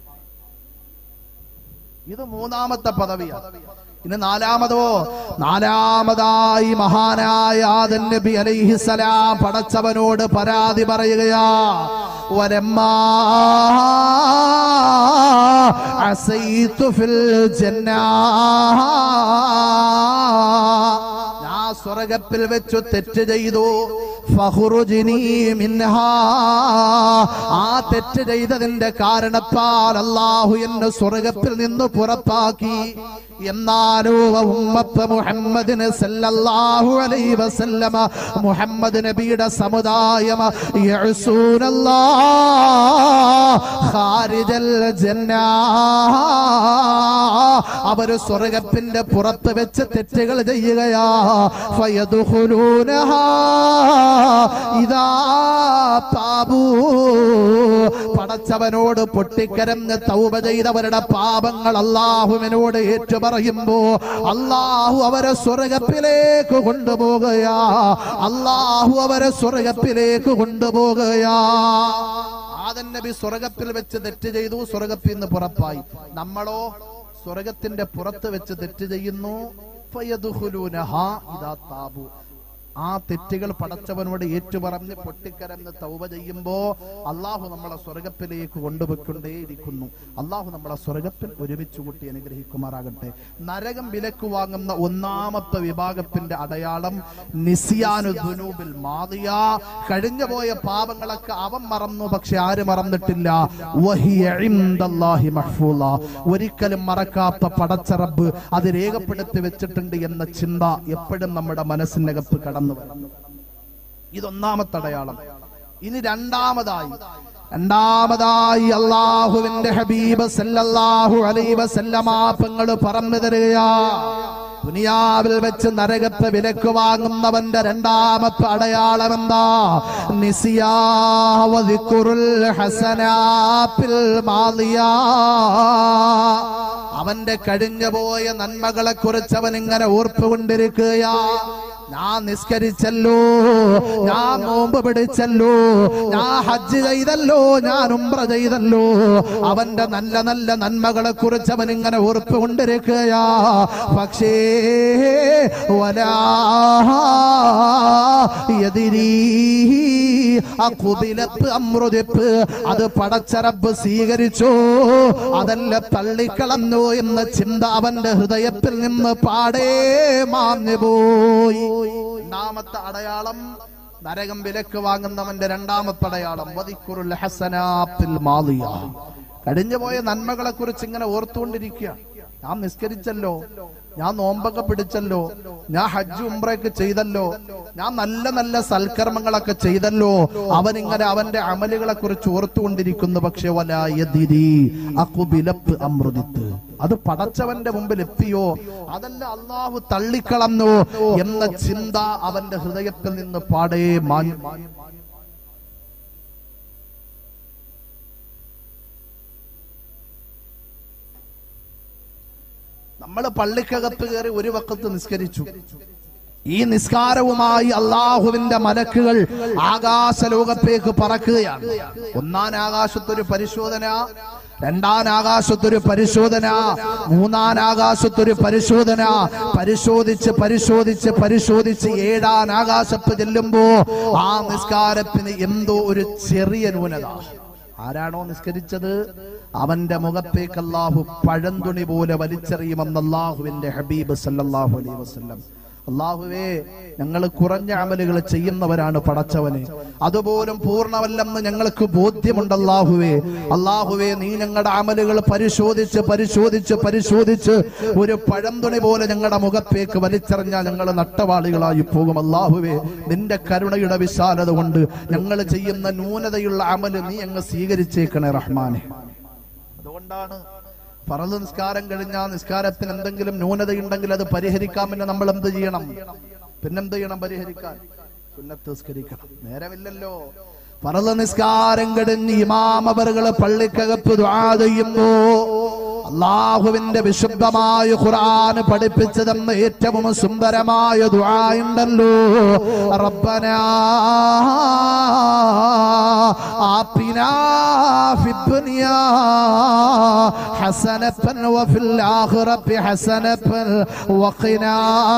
ഇത് മൂന്നാമത്തെ പദവിയാണ് ഇനി നാലാമതോ നാലാമതായി മഹാനായ ആദൻ നബി അലൈഹിസലാം പടച്ചവനോട് പരാതി പറയുകയാ വരമ്മാ അസൈതു ഫിൽ ജന്നാ ഞാൻ സ്വർഗത്തിൽ വെച്ചു തെറ്റ് ചെയ്തു ഫഹുറുജിനി മിൻഹാ ആ തെറ്റ് ചെയ്തതിന്റെ കാരണത്താൽ അള്ളാഹു എന്നെ സ്വർഗത്തിൽ നിന്ന് പുറത്താക്കി എന്നാലോ ഉമ്മത്ത് മുഹമ്മദിന് സല്ലല്ലാഹു അലൈഹി വസല്ലമ മുഹമ്മദ് നബിയുടെ സമുദായം യഅ്സൂനല്ലാഹ് ഖാരിജൽ ജന്നാ അവര് സ്വർഗത്തിന്റെ പുറത്ത് വെച്ച് തെറ്റുകൾ ചെയ്യുകയാ ഫയദ്ഖുലൂനഹാ ഇദാ താബൂ പടച്ചവനോട് പൊട്ടിക്കരന്ന് തൗബ ചെയ്തവരുടെ പാപങ്ങൾ അള്ളാഹുവിനോട് ഏറ്റുപറയുമ്പോ അള്ളാഹു അവരെ സ്വർഗത്തിലേക്ക് കൊണ്ടുപോകുകയാ അള്ളാഹു അവരെ സ്വർഗത്തിലേക്ക് കൊണ്ടുപോകുകയാ ആദൻ നബി സ്വർഗത്തിൽ വെച്ച് തെറ്റ് ചെയ്തു സ്വർഗത്തിൽ നിന്ന് പുറത്തായി നമ്മളോ സ്വർഗത്തിന്റെ പുറത്ത് വെച്ച് തെറ്റ് ചെയ്യുന്നു ഫയദ്ഖുലൂനഹാ ഇദാ താബൂ ആ തെറ്റുകൾ പടച്ചവനോട് ഏറ്റുപറഞ്ഞ് പൊട്ടിക്കരന്ന് തൗബ ചെയ്യുമ്പോ അള്ളാഹു നമ്മളെ സ്വർഗത്തിലേക്ക് കൊണ്ടുപോയിക്കൊണ്ടേയിരിക്കുന്നു അള്ളാഹു നമ്മളെ സ്വർഗത്തിൽ ഒരുമിച്ച് കൂട്ടി അനുഗ്രഹിക്കുമാറാകട്ടെ നരകം വിലക്ക് വാങ്ങുന്ന ഒന്നാമത്തെ വിഭാഗത്തിന്റെ അടയാളം നിസിയാനു ദുനൂബിൽ മാതിയ കഴിഞ്ഞു പോയ പാപങ്ങളൊക്കെ അവൻ മറന്നു പക്ഷെ ആര് മറന്നിട്ടില്ല വഹിയ ഇൻദല്ലാഹി മഹ്ഫൂള. ഒരിക്കലും മറക്കാത്ത പടച്ചറബ് അത് രേഖപ്പെടുത്തി വെച്ചിട്ടുണ്ട് എന്ന ചിന്ത എപ്പോഴും നമ്മുടെ മനസ്സിനകത്ത് കടന്നു വരണം ഇതൊന്നാമത്തെ അടയാളം ഇനി രണ്ടാമതായി രണ്ടാമതായി അള്ളാഹുവിന്റെ ഹബീബ് സല്ലല്ലാഹു അലൈഹി വസല്ലമ പെങ്ങൾ പറഞ്ഞു തരികയാ ദുനിയാവിൽ വെച്ച് നരകത്തെ വിലക്ക് വാങ്ങുന്നവന്റെ രണ്ടാമത്തെ അടയാളം എന്താ നിസിയാവതിക്കുറുൽ ഹസനാപ്പിൽ മാലിയാ അവന്റെ കഴിഞ്ഞുപോയ നന്മകളെ കുറിച്ച് അവൻ ഇങ്ങനെ ഓർത്തുകൊണ്ടിരിക്കുകയാ ഞാൻ നിസ്കരിച്ചല്ലോ ഞാൻ നോമ്പ് പിടിച്ചല്ലോ ഞാൻ ഹജ്ജ് ചെയ്തല്ലോ ഞാൻ ഉംറ ചെയ്തല്ലോ അവന്റെ നല്ല നല്ല നന്മകളെ കുറിച്ച് അവൻ ഇങ്ങനെ ഓർത്തുകൊണ്ടിരിക്കുകയാ പക്ഷേ വലാ എതിരീ അഖുബിലത്ത് അമൃതിപ്പ് അത് പടച്ചറബ് സ്വീകരിച്ചു അതല്ല തള്ളിക്കളഞ്ഞു എന്ന ചിന്ത അവന്റെ ഹൃദയത്തിൽ നിന്ന് പാടേ മാഞ്ഞു പോയി രണ്ടാമത്തെ അടയാളം നരകം വിലക്ക് വാങ്ങുന്നവന്റെ രണ്ടാമത്തെ അടയാളം വദിക്കുറുൽ ഹസനാത്തിൽ മാളിയ കഴിഞ്ഞു പോയ നന്മകളെ കുറിച്ച് ഇങ്ങനെ ഓർത്തുകൊണ്ടിരിക്കുക ഞാൻ നിസ്കരിച്ചല്ലോ ഞാൻ നോമ്പൊക്കെ പിടിച്ചല്ലോ ഞാൻ ഹജ്ജ് ഉംറയൊക്കെ ചെയ്തല്ലോ ഞാൻ നല്ല നല്ല സൽക്കർമ്മങ്ങളൊക്കെ ചെയ്തല്ലോ അവൻ ഇങ്ങനെ അവന്റെ അമലുകളെ കുറിച്ച് ഓർത്തുകൊണ്ടിരിക്കുന്നു പക്ഷെ വലായതിരി അക്കുബിലപ്പ് അമൃതിത്ത് അത് പടച്ചവന്റെ മുമ്പിൽ എത്തിയോ അതല്ല അള്ളാഹു തള്ളിക്കളഞ്ഞോ എന്ന ചിന്ത അവന്റെ ഹൃദയത്തിൽ നിന്ന് പാടേ മാഞ്ഞു നമ്മൾ പള്ളിക്കകത്ത് കയറി ഒരു വക്കത്ത് നിസ്കരിച്ചു ഈ നിസ്കാരവുമായി അള്ളാഹുവിന്റെ മലക്കുകൾ ആകാശ ലോകത്തേക്ക് പറക്കുകയാണ് ഒന്നാം ആകാശത്തൊരു പരിശോധന രണ്ടാം ആകാശത്തൊരു പരിശോധന മൂന്നാം ആകാശത്തൊരു പരിശോധന പരിശോധിച്ച് പരിശോധിച്ച് പരിശോധിച്ച് ഏഴാം ആകാശത്ത് ചെല്ലുമ്പോ ആ നിസ്കാരത്തിന് എന്തോ ഒരു ചെറിയ ന്യൂനത ആരാണോ നിസ്കരിച്ചത് അവന്റെ മുഖത്തേക്ക് അല്ലാഹു പഴന്തുണി പോലെ വലിച്ചെറിയുമെന്ന് അള്ളാഹുവിന്റെ ഹബീബ് സല്ലല്ലാഹു അലൈഹി വസല്ലം അള്ളാഹുവേ ഞങ്ങൾ കുറഞ്ഞ അമലുകൾ ചെയ്യുന്നവരാണ് പടച്ചവന് അതുപോലും പൂർണ്ണമല്ലെന്ന് ഞങ്ങൾക്ക് ബോധ്യമുണ്ട് അള്ളാഹുവേ അള്ളാഹുവേ നീ ഞങ്ങളുടെ അമലുകൾ പരിശോധിച്ച് പരിശോധിച്ച് പരിശോധിച്ച് ഒരു പഴംതുണി പോലെ ഞങ്ങളുടെ മുഖത്തേക്ക് വലിച്ചെറിഞ്ഞാൽ ഞങ്ങൾ നട്ടവാളികളായി പോകും അള്ളാഹുവേ നിന്റെ കരുണയുടെ വിശാലത കൊണ്ട് ഞങ്ങൾ ചെയ്യുന്ന ന്യൂനതയുള്ള അമല് നീ അങ്ങ് സ്വീകരിച്ചേക്കണേ റഹ്മാനെ അതുകൊണ്ടാണ് ഫറദ് നിസ്കാരം കഴിഞ്ഞാൽ നിസ്കാരത്തിന് എന്തെങ്കിലും ന്യൂനതയുണ്ടെങ്കിൽ അത് പരിഹരിക്കാമെന്ന് നമ്മൾ എന്ത് ചെയ്യണം പിന്നെന്ത് ചെയ്യണം പരിഹരിക്കാൻ സുന്നത്ത് നിസ്കരിക്കണം നേരമില്ലല്ലോ ഫറദ് നിസ്കാരം കഴിഞ്ഞ് ഇമാമവറുകള് പള്ളിക്കകത്ത് ദുആ ചെയ്യുമ്പോ അള്ളാഹുവിന്റെ വിശുദ്ധമായ ഖുർആൻ പഠിപ്പിച്ചതെന്ന് ഏറ്റവും സുന്ദരമായ ദുആ ഉണ്ടല്ലോ റബ്ബനാ ആത്തിനാ ഫിദ്ദുനിയാ ഹസനത്തൻ വഫിൽ ആഖിറത്തി ഹസനത്തൻ വഖിനാ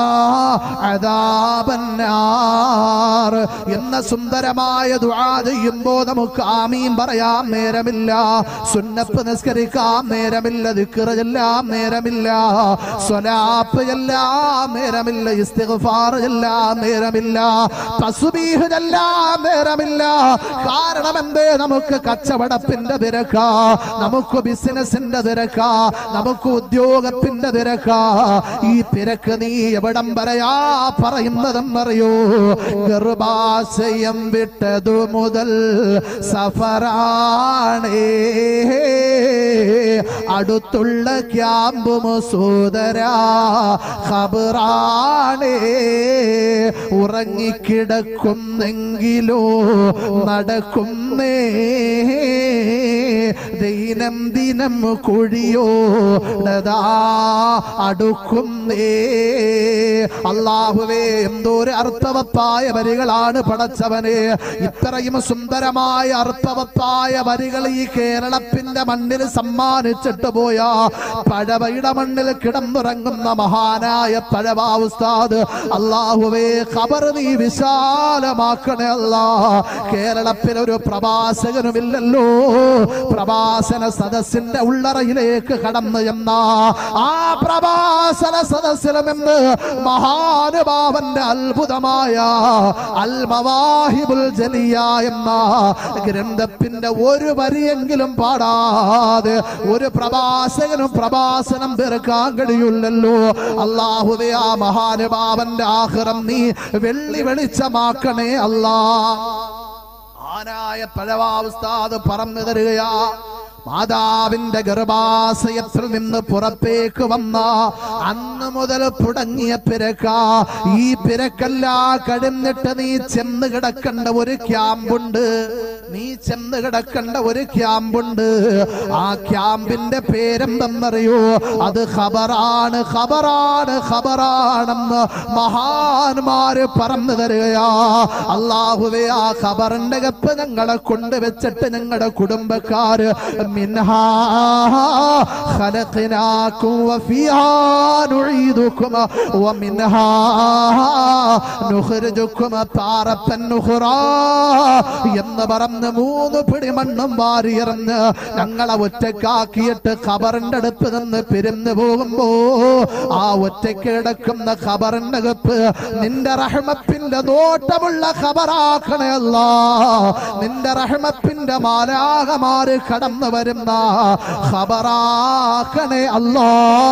അദാബന്നാർ എന്ന സുന്ദരമായ ദുആ ചെയ്യുമ്പോൾ നമുക്ക് ആമീൻ പറയാൻ നേരമില്ല സുന്നത്ത് നിസ്കരിക്കാൻ നേരമില്ല ദിക്റ് ചെല്ലാൻ നേരമില്ല സ്വലാപ്പ് ചെല്ലാൻ നേരമില്ല ഇസ്തിഗ്ഫാർ ചെല്ലാൻ നേരമില്ല തസ്ബീഹ് ചെല്ലാൻ നേരമില്ല കാരണം എന്തേ നമുക്ക് കച്ചവടത്തിന്റെ തിരക്ക നമുക്ക് ബിസിനസിന്റെ തിരക്ക നമുക്ക് ഉദ്യോഗത്തിന്റെ തിരക്ക ഈ തിരക്ക് നീ എവിടം വരെയാ പറയുന്നതെന്നറിയോ ഗർഭാശയം വിട്ടതു മുതൽ സഫറാണേ അടുത്തുള്ള ക്യാമ്പ് സോദരാ ഖബറാണേ ഉറങ്ങിക്കിടക്കുന്നെങ്കിലോ നടക്കുന്നേ ദൈനംദിനം കുഴിയോ നദാ അടുക്കുന്നേ അള്ളാഹുവേ എന്തോരു അർത്ഥവത്തായ വരികളാണ് പടച്ചവനെ ഇത്രയും സുന്ദരമായ അർത്ഥവത്തായ വരികൾ ഈ കേരളത്തിന്റെ മണ്ണിൽ സമ്മാനിച്ചിട്ട് പോയ പഴവയുടെ മണ്ണിൽ കിടന്നുറങ്ങുന്ന മഹാനായ പഴവ ഉസ്താദ് അള്ളാഹുവേ ഖബർ നീ വിശാലമാക്കണേ അല്ലാ കേരളത്തിൽ ഒരു പ്രവാസകനുമില്ലല്ലോ പ്രവാസന സദസ്സിന്റെ ഉള്ളറയിലേക്ക് കടന്നു എന്ന ആ പ്രവാസന സദസ്സിലുമെന്ന് മഹാനുഭാവന്റെ അത്ഭുതമായ അൽ മവാഹിബുൽ ജലിയ എന്ന ഗ്രന്ഥത്തിന്റെ ഒരു വരിയെങ്കിലും പാടാതെ ഒരു പ്രവാസകനും പ്രവാസനം തീർക്കാൻ കഴിയില്ലല്ലോ അള്ളാഹുവേ ആ മഹാനുഭാവന്റെ ആഹ്റം നീ വെള്ളി വെളിച്ചമാക്കണേ അല്ലാ ആനായ പഴവാവസ്ഥാത് പറഞ്ഞു തരികയാ മാതാവിന്റെ ഗർഭാശയത്തിൽ നിന്ന് പുറത്തേക്ക് വന്ന അന്ന് മുതൽ തുടങ്ങിയ പിരക്ക ഈ പിരക്കല്ല കഴിഞ്ഞിട്ട് നീ ചെന്ന് കിടക്കേണ്ട ഒരു ക്യാമ്പുണ്ട് നീ ചെന്ന് കിടക്കേണ്ട ഒരു ക്യാമ്പുണ്ട് ആ ക്യാമ്പിന്റെ പേരെന്തെന്നറിയോ അത് ഖബറാണ് ഖബറാണ് ഖബറാണെന്ന് മഹാന്മാര് പറഞ്ഞു തരികയാ അള്ളാഹുവേ ആ ഖബറിന്റെ കപ്പ് ഞങ്ങളെ കൊണ്ടുവച്ചിട്ട് ഞങ്ങളുടെ കുടുംബക്കാര് മിൻഹാ ഖലഖനാകും വഫീഹാ നുഈദുകും വമിൻഹാ നുഖ്രിജുകും താറത്തൻ നുഖ്റാ എന്ന് പറഞ്ഞ് മൂന്ന് പിടി മണ്ണും വാരിയെറിഞ്ഞ് ഞങ്ങളെ ഒറ്റക്കാക്കിയിട്ട് ഖബറിന്റെ അടുത്ത് നിന്ന് പിരിഞ്ഞു പോകുമ്പോ ആ ഒറ്റയ്ക്ക് കിടക്കുന്ന ഖബറിനകത്ത് നിന്റെ റഹ്മത്തിന്റെ നോട്ടമുള്ള ഖബറാക്കണേ അല്ല നിന്റെ റഹ്മത്തിന്റെ മാലാകമാര് കടന്നു വരുന്ന ഖബറാക്കണേ അല്ലാ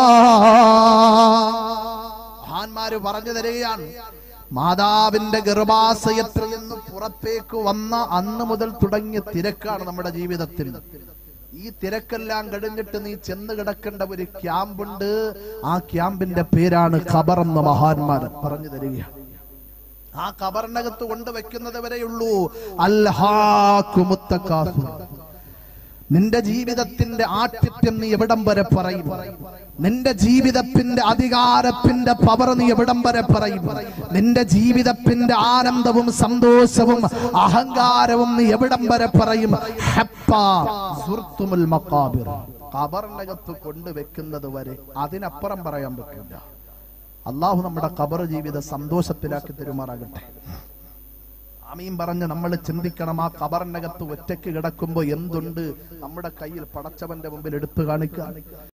മഹാന്മാര് പറഞ്ഞു തരികയാണ് മാതാവിന്റെ ഗർഭാശയത്തിൽ നിന്ന് പുറത്തേക്ക് വന്ന അന്ന് മുതൽ തുടങ്ങിയ തിരക്കാണ് നമ്മുടെ ജീവിതത്തിൽ ഈ തിരക്കെല്ലാം കഴിഞ്ഞിട്ട് നീ ചെന്ന് കിടക്കേണ്ട ഒരു ക്യാമ്പുണ്ട് ആ ക്യാമ്പിന്റെ പേരാണ് ഖബർ എന്ന് മഹാന്മാർ പറഞ്ഞു തരികയാണ് ആ ഖബറിനകത്ത് കൊണ്ടുവെക്കുന്നത് വരെയുള്ളൂ അൽഹാക്കുമുത്തക്കാസു നിന്റെ ജീവിതത്തിന്റെ ആഠ്യത്യം നീ എവിടം വരെ പറയും നിന്റെ ജീവിതത്തിന്റെ അധികാരത്തിന്റെ പവർ നീ എവിടം വരെ പറയും നിന്റെ ജീവിതത്തിന്റെ ആനന്ദവും സന്തോഷവും അഹങ്കാരവും നീ എവിടം വരെ പറയും ഹപ്പാ സുർത്തുമുൽ മഖാബിർ ഖബറിനകത്ത് കൊണ്ടുവെക്കുന്നത് വരെ അതിനപ്പുറം പറയാൻ പറ്റില്ല അള്ളാഹു നമ്മുടെ ഖബർ ജീവിത സന്തോഷത്തിലാക്കി തരുമാറാകട്ടെ ആമീൻ പറഞ്ഞ് നമ്മൾ ചിന്തിക്കണം ആ ഖബറിനകത്ത് ഒറ്റയ്ക്ക് കിടക്കുമ്പോ എന്തുണ്ട് നമ്മുടെ കയ്യിൽ പടച്ചവന്റെ മുമ്പിൽ എടുത്തു കാണിക്കുക